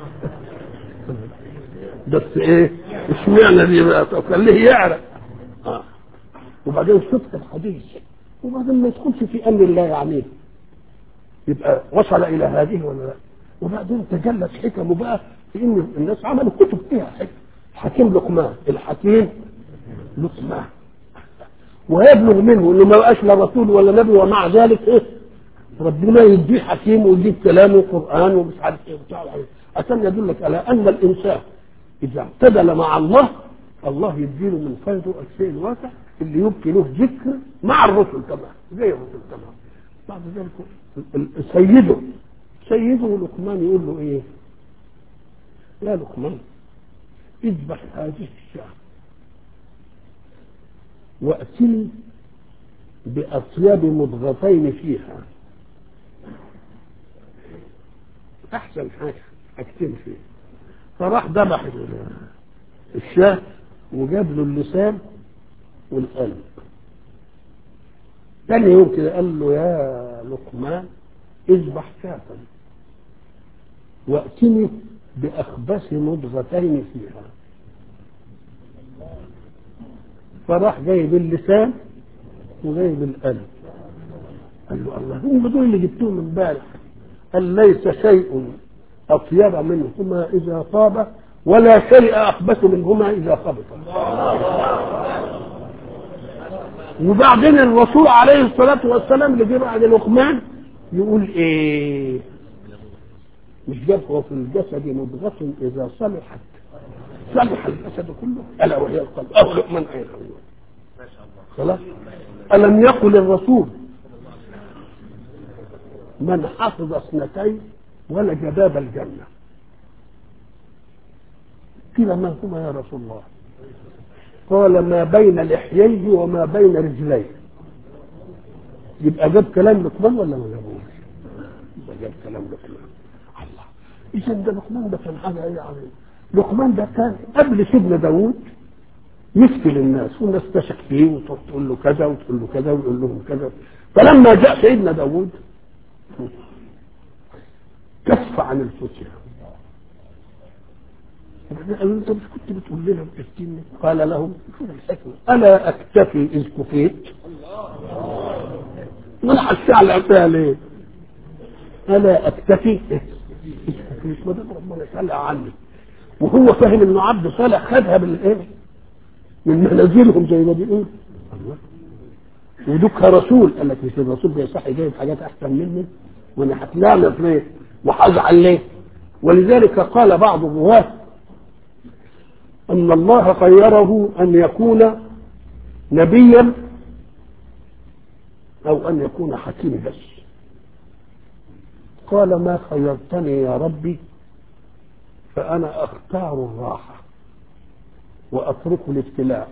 بس ايه اشمعنى دي بقى خليه يعرق آه. وبعدين صدق الحديث وبعدين ما يدخلش في امر الله يعنيه يبقى وصل الى هذه ولا لا وبعدين تجلت حكمه بقى في ان الناس عملوا كتب فيها حكم حكيم لقمان الحكيم لقمان ويبلغ منه انه ما بقاش لا رسول ولا نبي ومع ذلك ايه ربنا يديه حكيم ويجيب كلامه قران ومش عارف ايه وبتاع عشان يدلك على ان الانسان اذا اعتدل مع الله الله يديله من فيضه الشيء الواسع اللي يبقي له ذكر مع الرسل كمان زي الرسل كمان بعد ذلك سيده سيده لقمان يقول له ايه يا لقمان اذبح هذه الشاة واتني باطيب مضغتين فيها احسن حاجه اكتم فيها فراح ذبح الشاة وجاب له اللسان والقلب تاني يوم كده قال له يا لقمان اذبح شاة واتني باخبث مضغتين فيها فراح جايب اللسان وجايب القلب قال له الله هم دول اللي جبتوهم امبارح قال ليس شيء اطيب منهما اذا طاب ولا شيء اخبث منهما اذا خبط وبعدين الرسول عليه الصلاه والسلام اللي جه بعد لقمان يقول ايه مش جاب هو في الجسد مضغة إذا صلحت صلح الجسد كله ألا وهي القلب أو لقمان أي خلاص ألم يقل الرسول من حفظ اثنتين ولج باب الجنة قيل ما هما يا رسول الله قال ما بين لحييه وما بين رجليه يبقى جاب كلام لقمان ولا ما جابوش؟ يبقى جاب كلام لقمان الله اذا ده لقمان ده كان حاجه ايه يعني لقمان ده كان قبل سيدنا داوود يفتي للناس والناس تشك فيه وتقول له كذا وتقول له كذا ويقول لهم كذا فلما جاء سيدنا داوود كف عن الفتية قالوا انت مش كنت بتقول لنا وتفتيني قال لهم شوف الحكمة الا اكتفي اذ كفيت ولا الشعر فيها ليه الا اكتفي اذ كفيت ما دام ربنا يسأل عني وهو فاهم انه عبد صالح خدها بالايه من منازلهم زي ما بيقول ودكها رسول قال لك مش الرسول بيصح جايب حاجات احسن مني وانا هتلعنف ليه وهزعل ليه ولذلك قال بعض الرواه ان الله خيره ان يكون نبيا او ان يكون حكيم بس قال ما خيرتني يا ربي فانا اختار الراحه واترك الابتلاء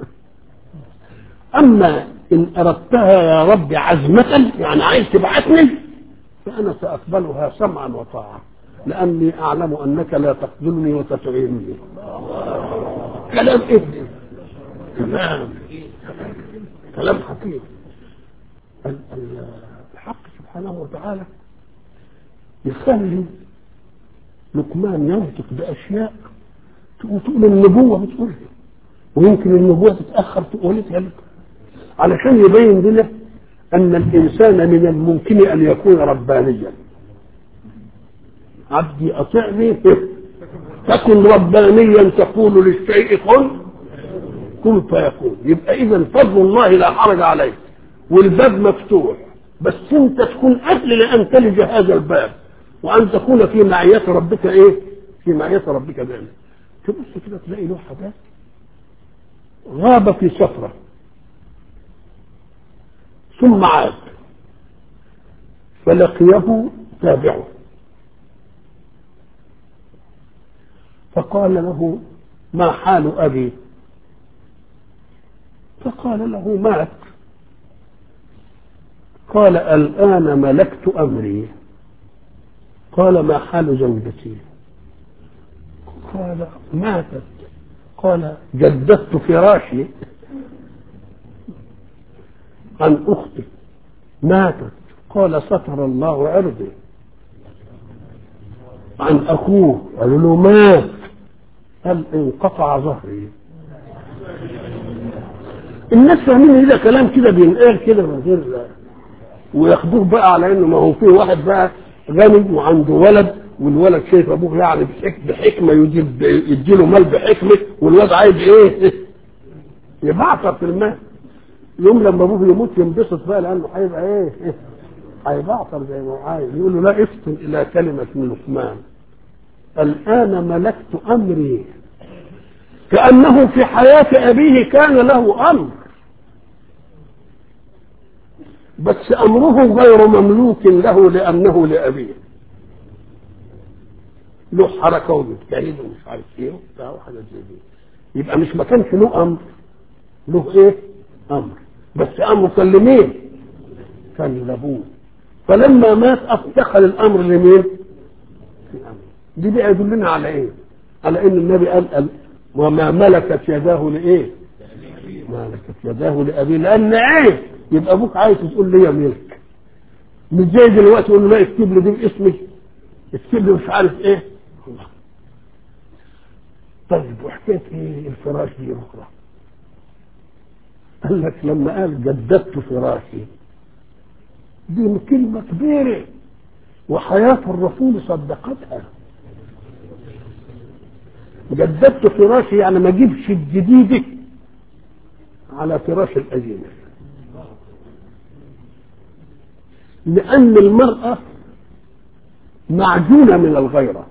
اما ان اردتها يا رب عزمه يعني عايز تبعتني فانا ساقبلها سمعا وطاعه لاني اعلم انك لا تخذلني وتتعينني كلام ايه ده؟ كلام كلام حكيم ال- ال- الحق سبحانه وتعالى يخلي لقمان ينطق باشياء تقول تقول النبوه بتقولها ويمكن النبوه تتاخر تقولها لك علشان يبين لنا ان الانسان من الممكن ان يكون ربانيا عبدي اطعني تكن ربانيا تقول للشيء كن كن فيكون يبقى اذا فضل الله لا حرج عليه والباب مفتوح بس انت تكون اهل لان تلج هذا الباب وان تكون في معيه ربك ايه في معيه ربك دائما تبص كده تلاقي له حاجات غاب في سفره ثم عاد فلقيه تابعه فقال له ما حال أبي فقال له مات قال الآن ملكت أمري قال ما حال زوجتي قال ماتت قال جددت فراشي عن أختي ماتت قال ستر الله عرضي عن أخوه قالوا له مات قال انقطع ظهري الناس فاهمين ان ده كلام كده بينقال كده من غير وياخدوه بقى على انه ما هو في واحد بقى غني وعنده ولد والولد شايف ابوه يعني بحك- بحكمه يجيب يديله مال بحكمه والواد عايز ايه؟ يبعثر في المال يوم لما ابوه يموت ينبسط بقى لانه هيبقى ايه؟ هيبعثر زي ما هو عايز يقول له لا افتن الى كلمه من لقمان الان ملكت امري كانه في حياه ابيه كان له امر بس امره غير مملوك له لانه لابيه له حركه ومجتهد ومش عارف ايه وبتاع وحاجات زي دي يبقى مش ما كانش له امر له ايه؟ امر بس امره كان لمين؟ كان لابوه فلما مات افتخر الامر لمين؟ دي بقى يدلنا على ايه؟ على ان النبي قال, قال وما ملكت يداه لايه؟ ملكت يداه لابيه لان ايه؟ يبقى ابوك عايز تقول لي ملك مش زي دلوقتي يقول له لا اكتب لي دي باسمي اكتب لي مش عارف ايه طيب وحكايه ايه الفراش دي اخرى قال لك لما قال جددت فراشي دي كلمة كبيرة وحياة الرسول صدقتها جددت فراشي يعني ما اجيبش الجديد على فراش القديم لأن المرأة معجونة من الغيرة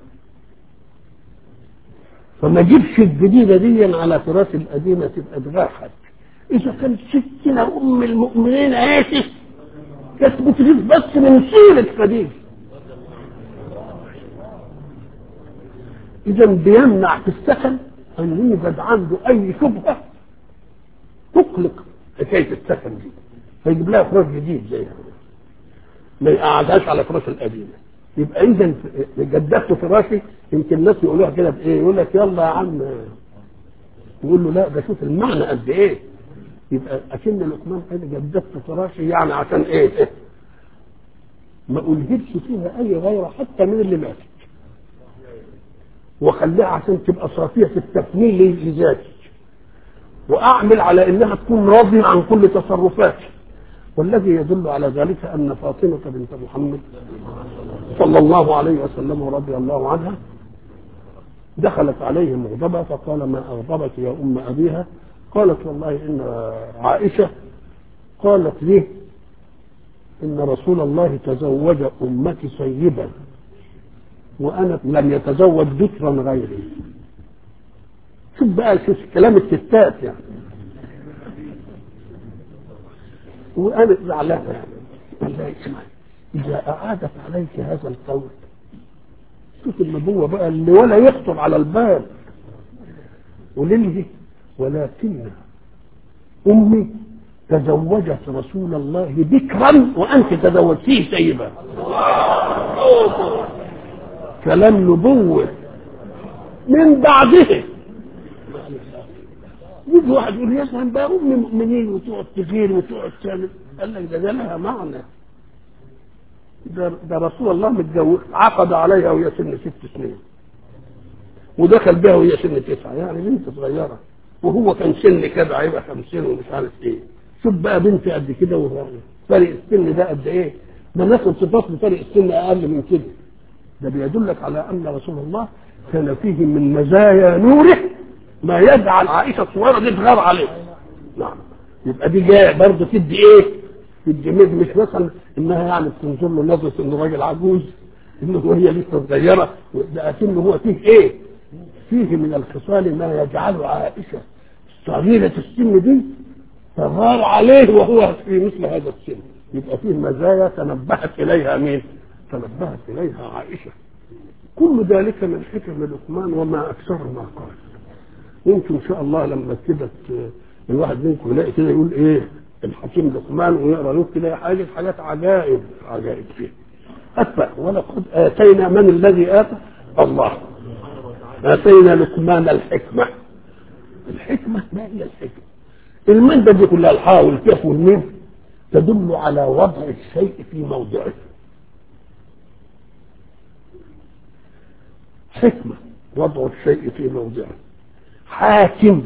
فما اجيبش الجديدة دي على فراش القديمة تبقى تغاحت إذا كانت ستنا أم المؤمنين عائشة كانت بتجيب بس من سيرة خديجة اذا بيمنع في السكن ان يوجد عنده اي شبهه تقلق حكايه السكن دي فيجيب لها فراش جديد زيها ما يقعدهاش على فراش القديمه يبقى اذا جددت فراشي يمكن الناس يقولوها كده بايه يقول لك يلا يا عم يقول له لا ده شوف المعنى قد ايه يبقى اكن لقمان قال جددت فراشي يعني عشان ايه ما الهبش فيها اي غيره حتى من اللي ماتت وخليها عشان تبقى صافيه في التكميل لذاتي واعمل على انها تكون راضيه عن كل تصرفاتي والذي يدل على ذلك ان فاطمه بنت محمد صلى الله عليه وسلم ورضي الله عنها دخلت عليه مغضبة فقال ما أغضبك يا أم أبيها قالت والله إن عائشة قالت لي إن رسول الله تزوج أمتي سيبا وأنا لم يتزوج ذكرا غيري شوف بقى شوف كلام الستات يعني وأنا زعلانة يعني قال لها اسمعي إذا أعادت عليك هذا القول شوف النبوة بقى اللي ولا يخطر على البال ولله ولكن أمي تزوجت رسول الله بكرا وأنت تزوجتيه سيبا كلام نبوة من بعده يجي واحد يقول يا سلام بقى أم مؤمنين وتقعد تغير وتقعد تعمل قال لك ده ده لها معنى ده, ده رسول الله متجوز عقد عليها وهي سن ست سنين ودخل بها وهي سن تسعة يعني بنت صغيرة وهو كان سن كده هيبقى خمسين ومش عارف ايه شوف بقى بنت قد كده وفرق السن ده قد ايه ده ناخد صفات بفرق السن اقل من كده ده بيدلك على ان رسول الله كان فيه من مزايا نوره ما يجعل عائشه الصغيره دي تغار عليه نعم يبقى دي جايه برضه تدي ايه؟ تدي مش مثلا انها يعني بتنظر له نظره انه راجل عجوز انه هي لسه صغيره ده اكنه هو فيه ايه؟ فيه من الخصال ما يجعل عائشه صغيره السن دي تغار عليه وهو في مثل هذا السن يبقى فيه مزايا تنبهت اليها مين؟ تنبهت اليها عائشه كل ذلك من حكم لقمان وما اكثر ما قال يمكن ان شاء الله لما كده الواحد منكم يلاقي كده يقول ايه الحكيم لقمان ويقرا له كده حاجه حاجات عجائب عجائب فيه أتبع ولقد آتينا من الذي آتى الله آتينا لقمان الحكمة الحكمة ما هي الحكمة المادة دي كلها الحاء والكاف والميم تدل على وضع الشيء في موضعه حكمة وضع الشيء في موضعه حاكم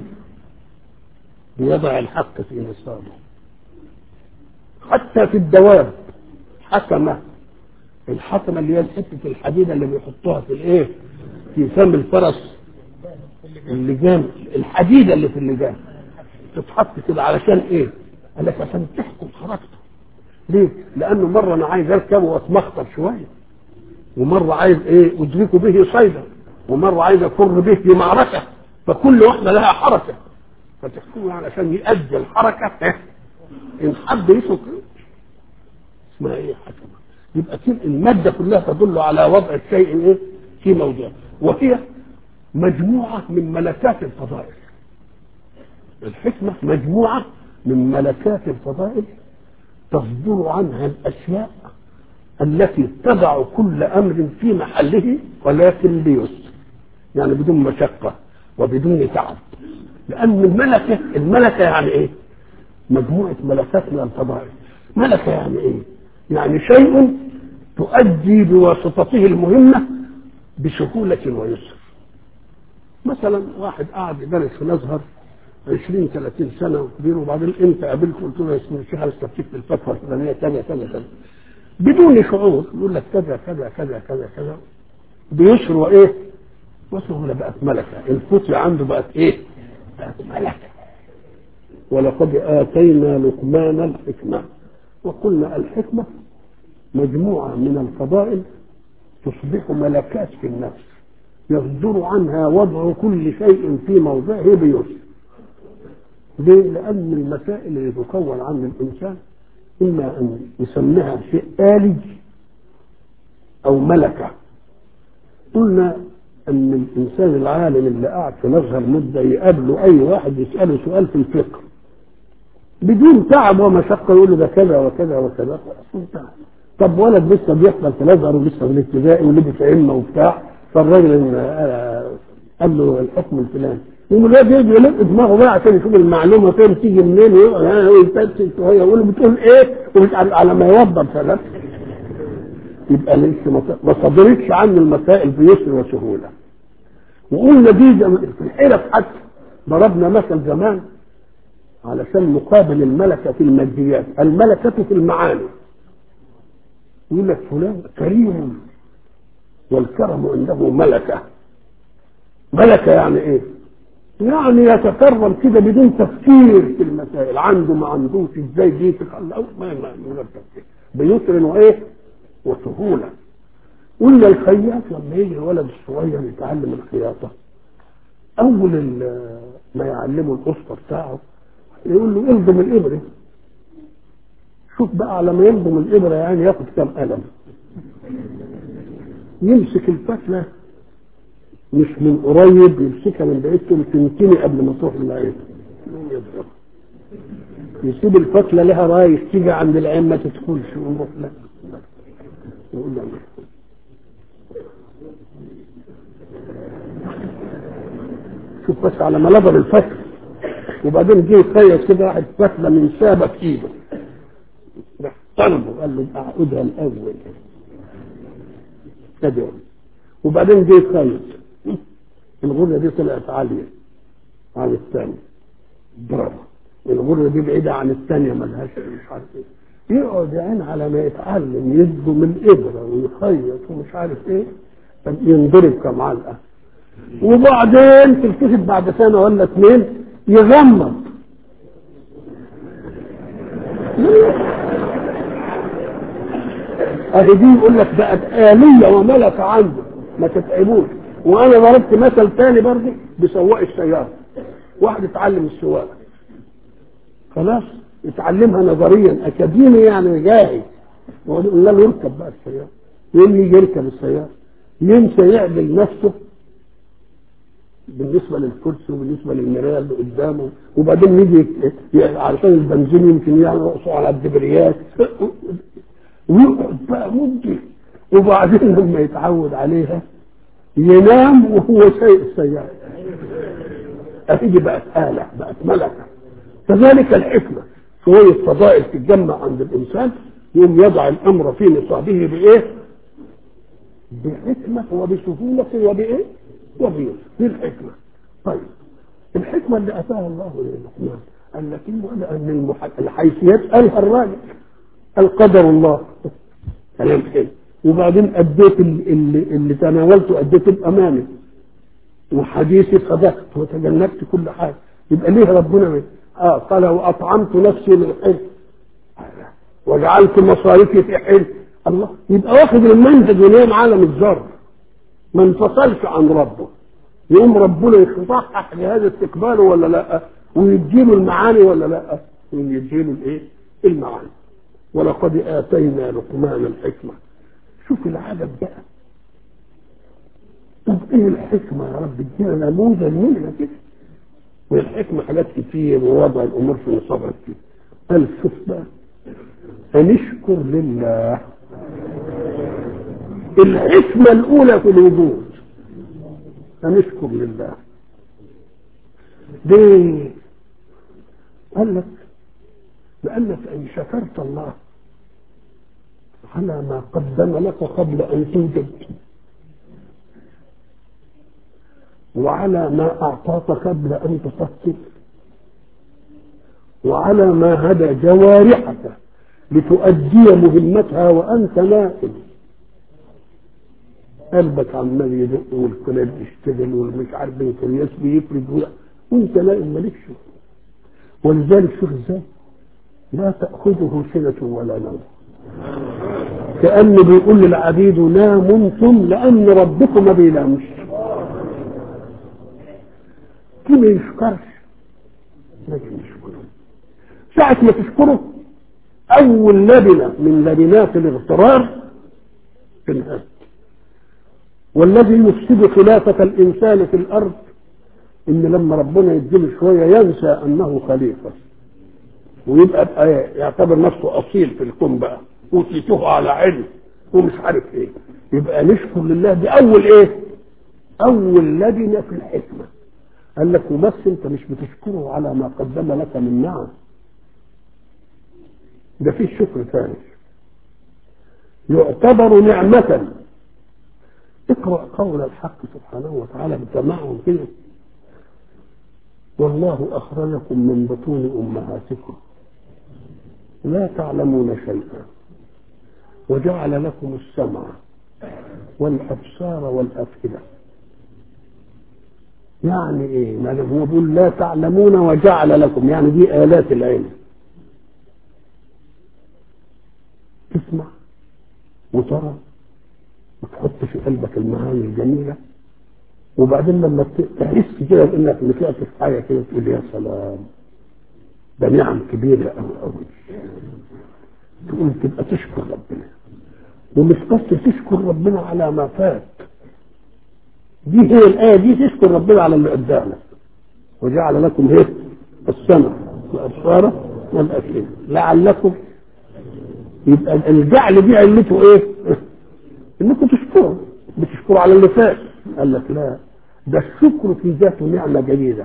بيضع الحق في نصابه حتى في الدواب حكمة الحكمة اللي هي الحتة الحديدة اللي بيحطوها في الايه في فم الفرس اللجام الحديدة اللي في اللجام تتحط كده علشان ايه قال لك عشان تحكم حركته ليه لانه مرة انا عايز اركبه واتمخطر شوية ومرة عايز ايه ادرك به صيدا ومرة عايز اكر به في معركة فكل واحدة لها حركة فتحكمه علشان يؤدي الحركة إيه؟ ان حد يشرك اسمها ايه حكمة يبقى المادة كلها تدل على وضع الشيء ايه في موضعه وهي مجموعة من ملكات الفضائل الحكمة مجموعة من ملكات الفضائل تصدر عنها الأشياء التي تضع كل أمر في محله ولكن بيسر يعني بدون مشقة وبدون تعب لأن الملكة الملكة يعني إيه؟ مجموعة ملكات من الفضائل ملكة يعني إيه؟ يعني شيء تؤدي بواسطته المهمة بسهولة ويسر مثلا واحد قاعد يدرس في الازهر 20 30 سنه وكبير وبعدين انت قابلته قلت له يا اسمه الشيخ انا استفتيت في الفتوى الفلانيه كذا كذا كذا بدون شعور يقول لك كذا كذا كذا كذا كذا بيسر وايه؟ وسهوله بقت ملكه الفتوى عنده بقت ايه؟ بقت ملكه ولقد اتينا لقمان الحكمه وقلنا الحكمه مجموعه من الفضائل تصبح ملكات في النفس يصدر عنها وضع كل شيء في موضعه بيسر ليه؟ لأن المسائل اللي تكون عن الإنسان إما أن يسميها شيء آلي أو ملكة قلنا ان الانسان العالم اللي قاعد في الازهر مده يقابله اي واحد يساله سؤال في الفقه بدون تعب ومشقه يقول له ده كذا وكذا وكذا طب ولد لسه بيحضر في الازهر ولسه في الابتدائي ولبس علم وبتاع فالراجل آه، قال له الحكم الفلاني يقوم الواد يجي يلق دماغه بقى عشان يشوف المعلومه فين تيجي منين ويفتش وهي يقول له بتقول ايه وبتقول على ما يوضب ثلاث يبقى لسه ما- ما صدرتش عنه المسائل بيسر وسهوله وقلنا دي زم- في الحرف حتى ضربنا مثل زمان علشان نقابل الملكه في الماديات الملكه في المعاني يقول لك فلان كريم والكرم عنده ملكه ملكه يعني ايه؟ يعني يتكرم كده بدون تفكير في المسائل عنده ما عندوش ازاي دي تخلى ما ما من غير تفكير بيسر وايه وسهوله قلنا الخياط لما يجي الولد الصغير يتعلم الخياطه اول ال- ما يعلمه الاسطى بتاعه يقول له الضم الابره شوف بقى على ما يلضم الابره يعني ياخد كام قلم يمسك الفتله مش من قريب يمسكها من بعيد تقوم تنتني قبل ما تروح للعين يقوم يضرب يسيب الفتلة لها رايح تيجي عند العين ما تدخلش ونروح لا يقول لا شوف بس على ما لبر الفتلة وبعدين جه يخيط كده واحد فتلة من سابة في ايده راح طلبه قال له اعقدها الاول تدعو وبعدين جه يخيط الغرة دي طلعت عالية عن الثانية ضربة الغرة دي بعيدة عن الثانية ملهاش مش عارف ايه يقعد يعين على ما يتعلم يصدم الإبرة ويخيط ومش عارف ايه طب ينضرب كم علقة وبعدين تلتفت بعد سنة ولا اثنين يغمض اهي دي يقول لك بقت آلية وملكة عنده ما تتعبوش وانا ضربت مثل تاني برضه بسواق السيارة واحد اتعلم السواقة خلاص يتعلمها نظريا اكاديمي يعني جاهز وقلنا له يركب بقى السيارة يقول لي يركب السيارة ينسى يعدل نفسه بالنسبة للكرسي وبالنسبة للمراية اللي قدامه وبعدين يجي ي- علشان البنزين يمكن يعني رأسه على الدبريات ويقعد بقى مدة وبعدين لما يتعود عليها ينام وهو سايق السيارة هتيجي بقت آلة بقت ملكة كذلك الحكمة شوية فضائل تتجمع عند الإنسان يقوم يضع الأمر في نصابه بإيه؟ بحكمة وبسهولة وبإيه؟ وبيسر بالحكمة طيب الحكمة اللي أتاها الله للرحمن التي أن المح... الحيثيات قالها الراجل القدر الله كلام حلو وبعدين أديت اللي, اللي تناولته أديته بأمانة وحديثي صدقت وتجنبت كل حاجة يبقى ليه ربنا من اه قال وأطعمت نفسي للحلم وجعلت مصاريفي في حلم الله يبقى واخد المنهج ونام عالم الذر ما انفصلش عن ربه يقوم ربنا يصحح لهذا استقباله ولا لا ويديله المعاني ولا لا ويديله الايه المعاني ولقد اتينا لقمان الحكمه شوف العجب بقى طب ايه الحكمه يا رب ادينا نموذج منها كده والحكمه حاجات كتير ووضع الامور في نصابها كتير قال شوف بقى فنشكر لله الحكمة الأولى في الوجود فنشكر لله ليه؟ قال لك لأنك إن شكرت الله على ما قدم لك قبل أن توجد وعلى ما أعطاك قبل أن تفكر وعلى ما هدى جوارحك لتؤدي مهمتها وأنت نائم قلبك عمال يدق والقلب يشتغل والمش عارف القياس بيفرد وانت نائم مالكش ولذلك شوف ازاي لا تأخذه سنة ولا نوم كأن بيقول للعبيد ناموا لأن ربكم ما بينامش كي ما يشكرش لكن يشكره ساعة ما تشكره أول لبنة من لبنات الاغترار تنهد والذي يفسد خلافة الإنسان في الأرض إن لما ربنا يديله شوية ينسى أنه خليفة ويبقى بقى يعتبر نفسه أصيل في الكون بقى أوتيته على علم ومش عارف إيه يبقى نشكر لله دي أول إيه؟ أول لبنة في الحكمة قال لك وبس أنت مش بتشكره على ما قدم لك من نعم ده فيه شكر ثاني يعتبر نعمة اقرأ قول الحق سبحانه وتعالى بسماعهم كده والله أخرجكم من بطون أمهاتكم لا تعلمون شيئا وجعل لكم السمع والأبصار والأفئدة يعني إيه؟ يعني هو بيقول لا تعلمون وجعل لكم يعني دي آلات العلم تسمع وترى وتحط في قلبك المعاني الجميلة وبعدين لما تحس كده بانك متلقى في حاجه كده تقول يا سلام ده نعم كبيره قوي قوي تقول تبقى تشكر ربنا ومش بس تشكر ربنا على ما فات دي هي الايه دي تشكر ربنا على اللي قدامك وجعل لكم ايه السمع والابصار والافئده لعلكم يبقى الجعل دي علته ايه؟ انكم تشكروا بتشكروا على اللي فات قال لك لا ده الشكر في ذاته نعمة جديدة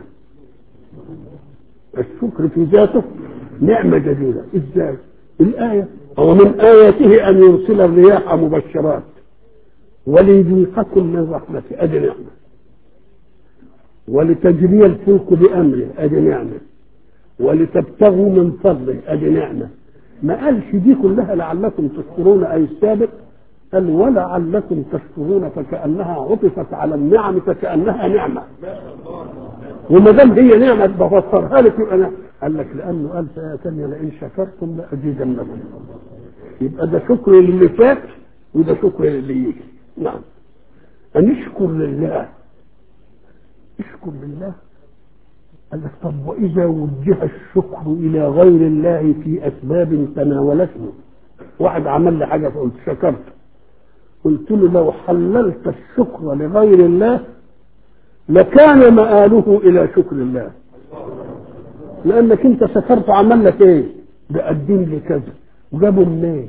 الشكر في ذاته نعمة جديدة ازاي الآية هو من آياته أن يرسل الرياح مبشرات وليذيقكم من رحمته أدي نعمة ولتجري الفلك بأمره أدي نعمة ولتبتغوا من فضله أدي نعمة ما قالش دي كلها لعلكم تشكرون أي السابق قال ولعلكم تشكرون فكأنها عطفت على النعم فكأنها نعمة وما دام هي نعمة بفسرها لك يبقى أنا قال لك لأنه قال في آية ثانية لئن شكرتم لأزيدنكم يبقى ده شكر للي فات وده شكر للي يجي نعم نشكر لله اشكر لله قال لك طب وإذا وجه الشكر إلى غير الله في أسباب تناولته واحد عمل لي حاجة فقلت شكرت قلت له لو حللت الشكر لغير الله لكان مآله إلى شكر الله لأنك أنت شكرت عمل لك إيه؟ بقدم لي كذا وجابه منين؟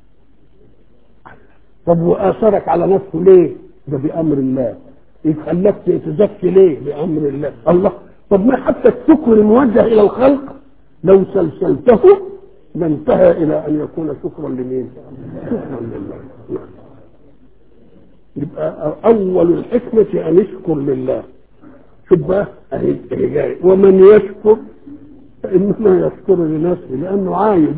طب وآثرك على نفسه ليه؟ ده بأمر الله يخليك تزكي ليه؟ بأمر الله الله طب ما حتى الشكر الموجه إلى الخلق لو سلسلته لانتهى إلى أن يكون شكرا لمين؟ شكرا لله نعم يبقى أول الحكمة أن يشكر لله شوف بقى أهي جاي ومن يشكر فإنما يشكر لنفسه لأنه عايز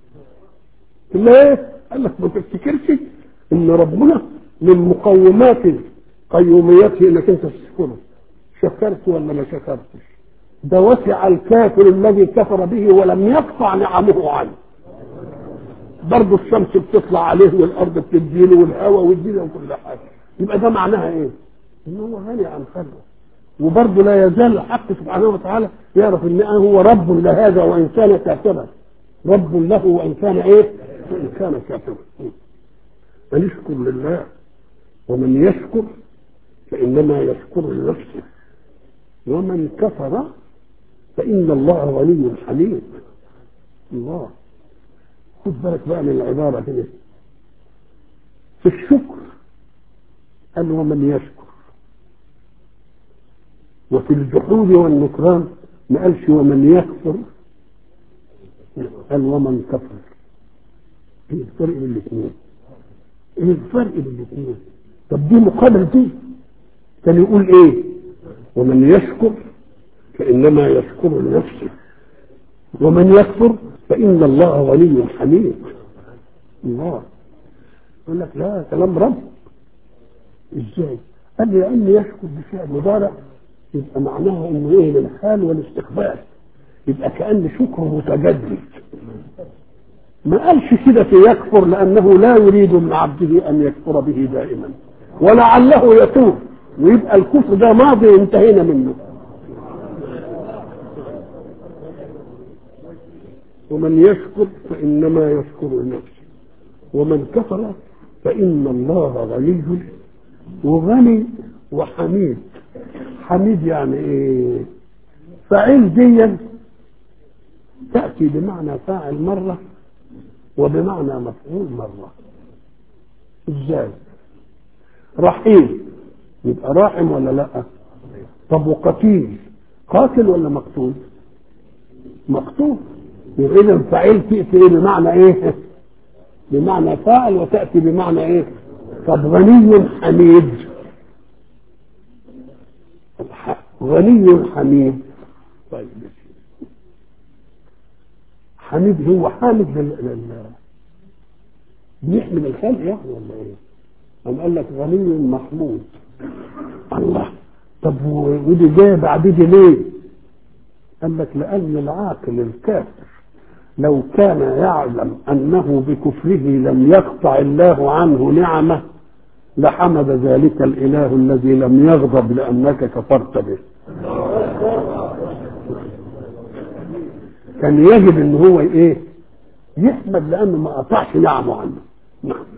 ليه؟ قال لك ما تفتكرش إن ربنا من مقومات قيوميته إنك أنت تشكره شكرت ولا ما شكرتش ده وسع الكافر الذي كفر به ولم يقطع نعمه عنه برضه الشمس بتطلع عليه والارض بتديله والهواء والدنيا وكل حاجه يبقى ده معناها ايه؟ ان هو غني عن خلقه وبرضه لا يزال الحق سبحانه وتعالى يعرف ان هو رب لهذا وان كان كافرا رب له وان كان ايه؟ وان كان كافرا فنشكر لله ومن يشكر فانما يشكر لنفسه ومن كفر فإن الله غني حليم الله خد بالك بقى من العبارة كده في الشكر قال ومن يشكر وفي الجحود والنكران ما قالش ومن يكفر قال ومن كفر ايه الفرق بين الاثنين؟ ايه الفرق بين الاثنين؟ طب دي مقابل دي كان يقول ايه؟ ومن يشكر فإنما يشكر لنفسه ومن يكفر فإن الله غني حميد الله يقول لك لا كلام رب ازاي؟ قال لي لأن يشكر بفعل مضارع يبقى معناها انه ايه للحال والاستقبال يبقى كأن شكره متجدد ما قالش كده في يكفر لأنه لا يريد من عبده أن يكفر به دائما ولعله يتوب ويبقى الكفر ده ماضي انتهينا منه ومن يشكر فإنما يشكر لنفسه ومن كفر فإن الله غني وغني وحميد حميد يعني ايه فعيل ديا تأتي بمعنى فاعل مرة وبمعنى مفعول مرة ازاي رحيم يبقى راحم ولا لا طب وقتيل قاتل ولا مقتول مقتول يبقى اذا فعيل تأتي ايه بمعنى ايه بمعنى فاعل وتأتي بمعنى ايه طب غني حميد غني حميد طيب حميد هو حامد لل... لل... بيحمل الخلق يعني ولا ايه؟ قام قال لك غني محمود الله طب ودي جايه بعد دي ليه؟ قال لك لأن العاقل الكافر لو كان يعلم أنه بكفره لم يقطع الله عنه نعمه لحمد ذلك الإله الذي لم يغضب لأنك كفرت به كان يجب ان هو ايه يحمد لانه ما قطعش نعمه عنه نعم